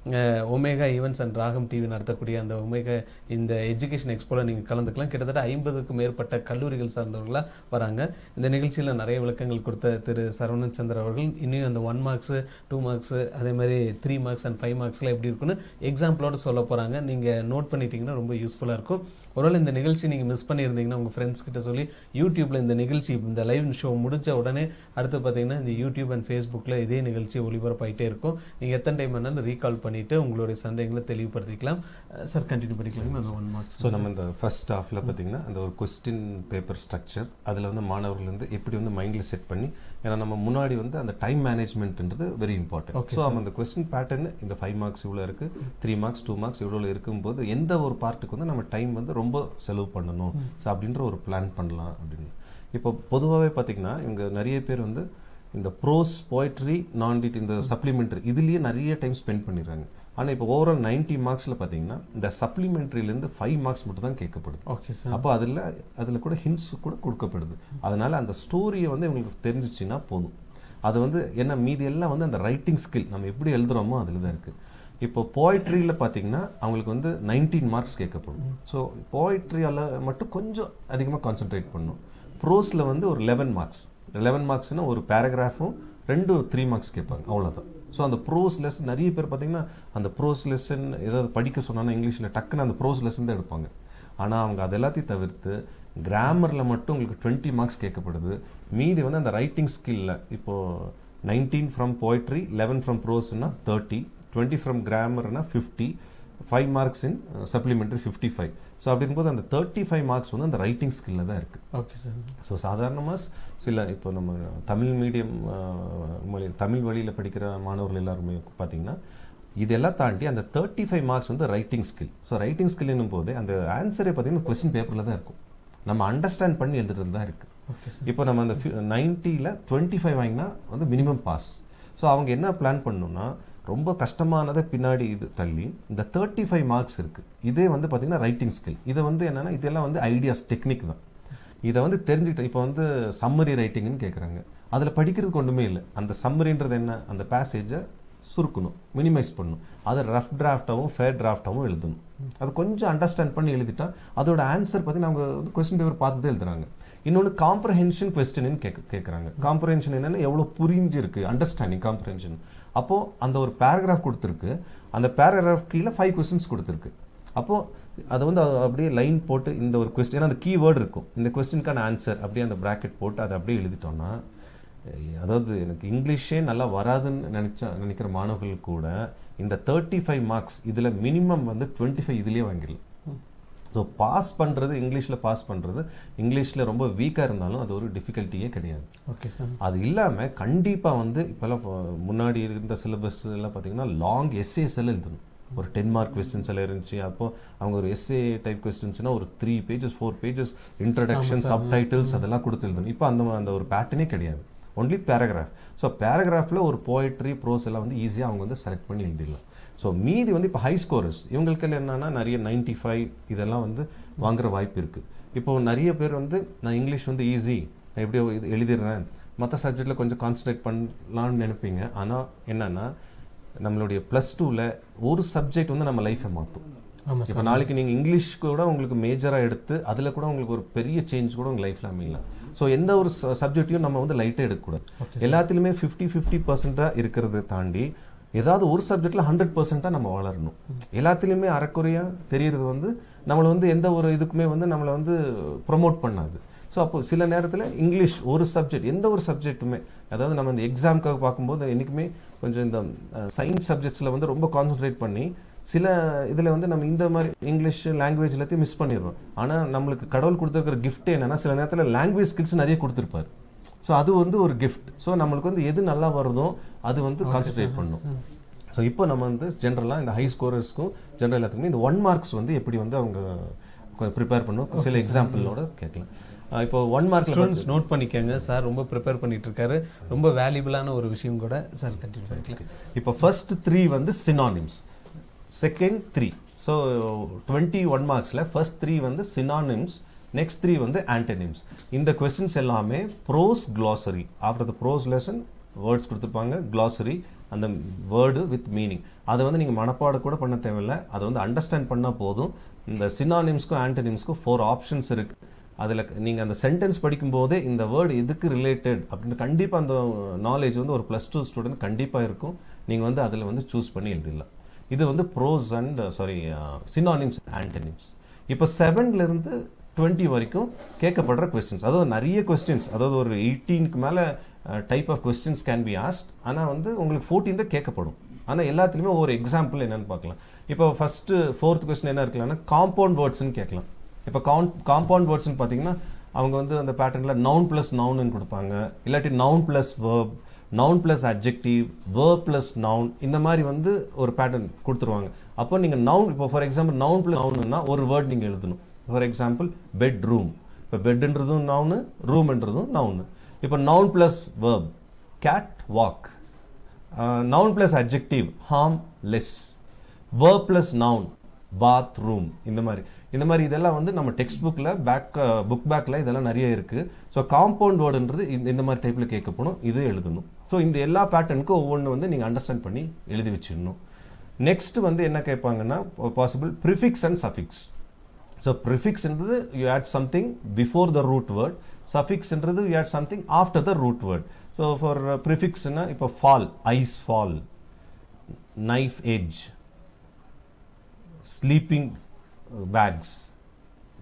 Omega Events and Ragam TV நடத்தக்கூடிய அந்த ஒமேகா இந்த எஜுகேஷன் எக்ஸ்போவில் நீங்கள் கலந்துக்கலாம் கிட்டத்தட்ட ஐம்பதுக்கும் மேற்பட்ட கல்லூரிகள் சார்ந்தவர்களாக வராங்க இந்த நிகழ்ச்சியில் நிறைய விளக்கங்கள் கொடுத்த திரு சரவணன் சந்திர அவர்கள் இன்னும் அந்த ஒன் மார்க்ஸு டூ மார்க்ஸு அதே மாதிரி த்ரீ மார்க்ஸ் அண்ட் ஃபைவ் மார்க்ஸ்லாம் எப்படி இருக்குன்னு எக்ஸாம்பிளோட சொல்ல போகிறாங்க நீங்கள் நோட் பண்ணிட்டீங்கன்னா ரொம்ப யூஸ்ஃபுல்லாக இருக்கும் ஒருவேளை இந்த நிகழ்ச்சி நீங்கள் மிஸ் பண்ணியிருந்தீங்கன்னா உங்கள் ஃப்ரெண்ட்ஸ் கிட்ட சொல்லி யூடியூப்பில் இந்த நிகழ்ச்சி இந்த லைவ் ஷோ முடிஞ்ச உடனே அடுத்து பார்த்தீங்கன்னா இந்த யூடியூப் அண்ட் ஃபேஸ்புக்கில் இதே நிகழ்ச்சி ஒளிபரப்பாயிட்டே இருக்கும் நீங்கள் எத்தனை டைம் வேணாலும் ரீகால் பண்ணிவிட்டு உங்களுடைய சந்தேகங்களை தெளிவுபடுத்திக்கலாம் சார் கண்டினியூ பண்ணிக்கலாம் அந்த ஒன் மார்க்ஸ் ஸோ நம்ம இந்த ஃபர்ஸ்ட் ஹாஃபில் பார்த்தீங்கன்னா அந்த ஒரு கொஸ்டின் பேப்பர் ஸ்ட்ரக்சர் அதில் வந்து மாணவர்கள் வந்து எப்படி வந்து மைண்டில் செட் பண்ணி ஏன்னா நம்ம முன்னாடி வந்து அந்த டைம் மேனேஜ்மெண்ட்ன்றது வெரி இம்பார்ட்டன்ட் ஸோ அந்த கொஸ்டின் பேட்டர்ன் இந்த ஃபைவ் மார்க்ஸ் இவ்வளோ இருக்கு த்ரீ மார்க்ஸ் டூ மார்க்ஸ் இவ்வளோ இருக்கும்போது எந்த ஒரு பார்ட்டுக்கு வந்து நம்ம டைம் வந்து ரொம்ப செலவு பண்ணணும் ஸோ அப்படின்ற ஒரு பிளான் பண்ணலாம் அப்படின்னு இப்போ பொதுவாகவே பார்த்தீங்கன்னா இவங்க நிறைய பேர் வந்து இந்த ப்ரோஸ் போய்ட்ரி நான் டிட் இந்த சப்ளிமெண்ட்ரி இதுலேயே நிறைய டைம் ஸ்பெண்ட் பண்ணிடுறாங்க ஆனால் இப்போ ஓவரால் நைன்ட்டி மார்க்ஸில் பார்த்தீங்கன்னா இந்த சப்ளிமெண்ட்ரிலேருந்து ஃபைவ் மார்க்ஸ் மட்டும் தான் கேட்கப்படுது ஓகே சார் அப்போ அதில் அதில் கூட ஹிண்ட்ஸ் கூட கொடுக்கப்படுது அதனால அந்த ஸ்டோரியை வந்து இவங்களுக்கு தெரிஞ்சிச்சுன்னா போதும் அது வந்து என்ன மீதி எல்லாம் வந்து அந்த ரைட்டிங் ஸ்கில் நம்ம எப்படி எழுதுறோமோ அதில் தான் இருக்குது இப்போ போய்ட்ரியில் பார்த்தீங்கன்னா அவங்களுக்கு வந்து நைன்டீன் மார்க்ஸ் கேட்கப்படும் ஸோ போய்ட்ரியால் மட்டும் கொஞ்சம் அதிகமாக கான்சென்ட்ரேட் பண்ணணும் ப்ரோஸில் வந்து ஒரு லெவன் மார்க்ஸ் லெவன் மார்க்ஸ்னால் ஒரு பேராகிராஃபும் ரெண்டு த்ரீ மார்க்ஸ் கேட்பாங்க அவ்வளோதான் ஸோ அந்த ப்ரோஸ் லெசன் நிறைய பேர் பார்த்தீங்கன்னா அந்த ப்ரோஸ் லெசன் ஏதாவது படிக்க சொன்னாங்கன்னா இங்கிலீஷில் டக்குன்னு அந்த ப்ரோஸ் லெசன் தான் எடுப்பாங்க ஆனால் அவங்க அது எல்லாத்தையும் தவிர்த்து கிராமரில் மட்டும் உங்களுக்கு டுவெண்ட்டி மார்க்ஸ் கேட்கப்படுது மீதி வந்து அந்த ரைட்டிங் ஸ்கில்ல இப்போது nineteen from poetry eleven from ப்ரோஸ்னா தேர்ட்டி டுவெண்ட்டி ஃப்ரம் கிராமர்னா fifty five marks in supplementary fifty five so அப்படிங்கும்போது அந்த தேர்ட்டி ஃபைவ் மார்க்ஸ் வந்து அந்த ரைட்டிங் ஸ்கில்ல தான் இருக்குது ஓகே சார் ஸோ சாதாரணமாக சில இப்போ நம்ம தமிழ் மீடியம் மொழி தமிழ் வழியில் படிக்கிற மாணவர்கள் எல்லாருமே பார்த்தீங்கன்னா இதெல்லாம் தாண்டி அந்த தேர்ட்டி ஃபைவ் மார்க்ஸ் வந்து ரைட்டிங் ஸ்கில் ஸோ ரைட்டிங் ஸ்கில்னும் போது அந்த ஆன்சரே பார்த்தீங்கன்னா கொஸ்டின் பேப்பரில் தான் இருக்கும் நம்ம அண்டர்ஸ்டாண்ட் பண்ணி எழுதுறது தான் இருக்குது ஓகே சார் இப்போ நம்ம அந்த நைன்ட்டியில் டுவெண்ட்டி ஃபைவ் வாங்கினா வந்து மினிமம் பாஸ் ஸோ அவங்க என்ன பிளான் பண்ணணும்னா ரொம்ப கஷ்டமானதை பின்னாடி இது தள்ளி இந்த தேர்ட்டி ஃபைவ் மார்க்ஸ் இருக்குது இதே வந்து பார்த்தீங்கன்னா ரைட்டிங் ஸ்கில் இதை வந்து என்னென்னா இதெல்லாம் வந்து ஐடியாஸ் டெக்னிக் தான் இதை வந்து தெரிஞ்சுக்கிட்டு இப்போ வந்து சம்மரி ரைட்டிங்னு கேட்குறாங்க அதில் படிக்கிறதுக்கு ஒன்றுமே இல்லை அந்த சம்மரின்றது என்ன அந்த பேசேஜை சுருக்கணும் மினிமைஸ் பண்ணணும் அதை ரஃப் டிராஃப்டாகவும் ஃபேர் டிராஃப்டாகவும் எழுதணும் அது கொஞ்சம் அண்டர்ஸ்டாண்ட் பண்ணி எழுதிட்டா அதோட ஆன்சர் பார்த்தீங்கன்னா அவங்க வந்து கொஸ்டின் பேப்பர் பார்த்து தான் எழுதுறாங்க இன்னொன்று காம்ப்ரஹென்ஷன் கொஸ்டின் கேட்க கேட்குறாங்க காம்ப்ரஹென்ஷன் என்னன்னா எவ்வளோ புரிஞ்சிருக்கு அண்டர்ஸ்டாண்டிங் காம்ப்ரஹென்ஷன் அப்போ அந்த ஒரு பேராகிராஃப் கொடுத்துருக்கு அந்த பேராகிராஃப் கீழே ஃபைவ் கொஸ்டின்ஸ் கொடுத்துருக்கு அப்போ அதை வந்து அ- அப்படியே லைன் போட்டு இந்த ஒரு கொஸ்டின் ஏன்னா அந்த கீவேர்டு இருக்கும் இந்த கொஸ்டினுக்கான ஆன்சர் அப்படியே அந்த பிராக்கெட் போட்டு அதை அப்படியே எழுதிட்டோம்னா அஹ் அதாவது எனக்கு இங்கிலீஷே நல்லா வராதுன்னு நினைச்சா நினைக்கிற மாணவர்கள் கூட இந்த தேர்ட்டி ஃபைவ் மார்க்ஸ் இதில் மினிமம் வந்து டுவெண்ட்டி ஃபைவ் இதுலேயே வாங்கிடலாம் ஸோ பாஸ் பண்ணுறது இங்கிலீஷில் பாஸ் பண்ணுறது இங்கிலீஷில் ரொம்ப வீக்காக இருந்தாலும் அது ஒரு டிஃபிகல்ட்டியே கிடையாது ஓகே சார் அது இல்லாமல் கண்டிப்பாக வந்து இப்போல்லாம் ஃப- முன்னாடி இருந்த சிலபஸ் எல்லாம் பார்த்தீங்கன்னா லாங் எஸ்ஏஸ் எல்லாம் எழுதணும் ஒரு டென் மார்க் கொஸ்டின்ஸ் எல்லாம் இருந்துச்சு அப்போ அவங்க ஒரு எஸ்ஏ டைப் கொஸ்டின்ஸ்னா ஒரு three pages four pages introduction subtitles அதெல்லாம் கொடுத்து எழுதணும் இப்போ அந்த மா- அந்த ஒரு பேட்டர்னே கிடையாது ஒன்லி பேராகிராஃப் ஸோ பேராகிராஃபில் ஒரு போயட்ரி ப்ரோஸ் எல்லாம் வந்து ஈஸியாக அவங்க வந்து செலக்ட் பண்ணி எழுதிடலாம் ஸோ மீதி வந்து இப்போ ஹை ஸ்கோரர்ஸ் இவங்களுக்கு என்னன்னா நிறைய 95 ஃபைவ் இதெல்லாம் வந்து வாங்குற வாய்ப்பு இருக்குது இப்போ நிறைய பேர் வந்து நான் இங்கிலீஷ் வந்து ஈஸி நான் எப்படியோ இது எழுதிடுறேன் மற்ற சப்ஜெக்டில் கொஞ்சம் கான்சன்ட்ரேட் பண்ணலாம்னு நினைப்பீங்க ஆனால் என்னன்னா நம்மளுடைய ப்ளஸ் டூவில் ஒரு சப்ஜெக்ட் வந்து நம்ம லைஃப்பை மாற்றும் ஆமாம் இப்போ நாளைக்கு நீங்கள் இங்கிலீஷ் கூட உங்களுக்கு மேஜராக எடுத்து அதில் கூட உங்களுக்கு ஒரு பெரிய சேஞ்ச் கூட உங்கள் லைஃப்பில் அமையலாம் ஸோ எந்த ஒரு சப்ஜெக்டையும் நம்ம வந்து லைட்டாக எடுக்கக்கூடாது எல்லாத்துலேயுமே ஃபிஃப்டி ஃபிஃப்டி பர்சன்ட்டாக இருக்கிறத தாண்டி ஏதாவது ஒரு சப்ஜெக்ட்ல ஹண்ட்ரட் பர்சன்ட்டாக நம்ம வளரணும் எல்லாத்துலேயுமே அறக்குறையாக தெரியறது வந்து நம்மளை வந்து எந்த ஒரு இதுக்குமே வந்து நம்மளை வந்து ப்ரொமோட் பண்ணாது ஸோ அப்போ சில நேரத்தில் இங்கிலீஷ் ஒரு சப்ஜெக்ட் எந்த ஒரு சப்ஜெக்ட்டுமே அதாவது நம்ம இந்த எக்ஸாம்க்காக பார்க்கும்போது என்றைக்குமே கொஞ்சம் இந்த சயின்ஸ் சப்ஜெக்ட்ஸில் வந்து ரொம்ப கான்சென்ட்ரேட் பண்ணி சில இதில் வந்து நம்ம இந்த மாதிரி இங்கிலீஷ் லாங்குவேஜ் எல்லாத்தையும் மிஸ் பண்ணிடுறோம் ஆனால் நம்மளுக்கு கடவுள் கொடுத்துருக்கிற gift என்னன்னா சில நேரத்தில் லாங்குவேஜ் ஸ்கில்ஸ் நிறைய கொடுத்துருப்பாரு ஸோ அது வந்து ஒரு கிஃப்ட் ஸோ நம்மளுக்கு வந்து எது நல்லா வருதோ அது வந்து கான்சென்ட்ரேட் பண்ணும் ஸோ இப்போ நம்ம வந்து ஜென்ரலாக இந்த ஹை ஸ்கோரர்ஸ்க்கும் ஜென்ரல் எல்லாத்துக்குமே இந்த ஒன் மார்க்ஸ் வந்து எப்படி வந்து அவங்க ப்ரிப்பேர் பண்ணும் சில எக்ஸாம்பிளோட கேட்கலாம் அஹ் இப்போ ஒன் மார்க் ஸ்டூடெண்ட்ஸ் நோட் பண்ணிக்கங்க சார் ரொம்ப ப்ரிப்பேர் பண்ணிட்டு இருக்காரு ரொம்ப வேல்யூபிளான ஒரு விஷயம் கூட சார் கண்டினியூ பண்ணிக்கலாம் இப்போ ஃபர்ஸ்ட் த்ரீ வந்து synonyms second three so twenty one மார்க்ஸில் ஃபர்ஸ்ட் த்ரீ வந்து சினானிம்ஸ் நெக்ஸ்ட் த்ரீ வந்து ஆன்டனிம்ஸ் இந்த கொஸ்டின்ஸ் எல்லாமே prose glossary after the prose lesson words கொடுத்துருப்பாங்க glossary அந்த வேர்டு வித் மீனிங் அதை வந்து நீங்கள் மனப்பாடம் கூட பண்ண தேவையில்லை அதை வந்து அண்டர்ஸ்டாண்ட் பண்ணால் போதும் இந்த சினானிம்ஸ்க்கும் ஆன்டனிம்ஸ்க்கும் ஃபோர் ஆப்ஷன்ஸ் இருக்கு அதில் நீங்கள் அந்த சென்டென்ஸ் படிக்கும்போதே இந்த வேர்டு எதுக்கு ரிலேட்டட் அப்படின்னு கண்டிப்பாக அந்த நாலேஜ் வந்து ஒரு ப்ளஸ் டூ ஸ்டூடெண்ட் கண்டிப்பாக இருக்கும் நீங்கள் வந்து அதில் வந்து சூஸ் பண்ணி எழுதிடலாம் இது வந்து prose and sorry synonyms antonyms இப்போ செவன்லேருந்து டுவெண்ட்டி வரைக்கும் கேட்கப்படுற கொஸ்டின்ஸ் அதாவது நிறைய கொஸ்டின்ஸ் அதாவது ஒரு எயிட்டீனுக்கு மேலே type of questions can be asked ஆனால் வந்து உங்களுக்கு ஃபோர்டீன் தான் கேட்கப்படும் ஆனால் எல்லாத்துலேயுமே ஒரு எக்ஸாம்பிள் என்னன்னு பார்க்கலாம் இப்போ ஃபஸ்ட்டு ஃபோர்த் கொஸ்டின் என்ன இருக்கலாம்னா காம்பவுண்ட் வேர்ட்ஸ்னு கேட்கலாம் இப்போ கான் காம்பவுண்ட் வேர்ட்ஸ்னு பார்த்தீங்கன்னா அவங்க வந்து அந்த பேட்டர்னில் நவுன் ப்ளஸ் நவுன்னு கொடுப்பாங்க இல்லாட்டி noun plus verb noun plus adjective verb plus noun இந்த மாதிரி வந்து ஒரு பேட்டர்ன் கொடுத்துருவாங்க அப்போ நீங்கள் நவுன் இப்போ ஃபார் எக்ஸாம்பிள் நவுன் ப்ளஸ் நவுன்னா ஒரு வேர்ட் நீங்கள் எழுதணும் ஃபார் எக்ஸாம்பிள் பெட் ரூம் இப்போ பெட்ன்றதும் நவுனு ரூம்ன்றதும் நவுனு இப்போ noun plus verb catwalk noun plus adjective harmless verb plus noun bathroom இந்த மாதிரி இந்த மாதிரி இதெல்லாம் வந்து நம்ம டெக்ஸ்ட் புக்கில் பேக் புக் பேக்கில் இதெல்லாம் நிறைய இருக்கு ஸோ காம்பவுண்ட் வேர்டுன்றது இந்த இந்த மாதிரி டைப்பில் கேட்கப்படும் இது எழுதணும் ஸோ இந்த எல்லா பேட்டர்னுக்கும் ஒவ்வொன்று வந்து நீங்கள் அண்டர்ஸ்டாண்ட் பண்ணி எழுதி வச்சிடணும் நெக்ஸ்ட் வந்து என்ன கேட்பாங்கன்னா possible prefix and suffix so ப்ரிஃபிக்ஸ்ன்றது you add something before the root word சஃபிக்ஸ்ன்றது you add something after the root word so for ப்ரிஃபிக்ஸ்னா இப்போ fall ice fall knife edge sleeping bags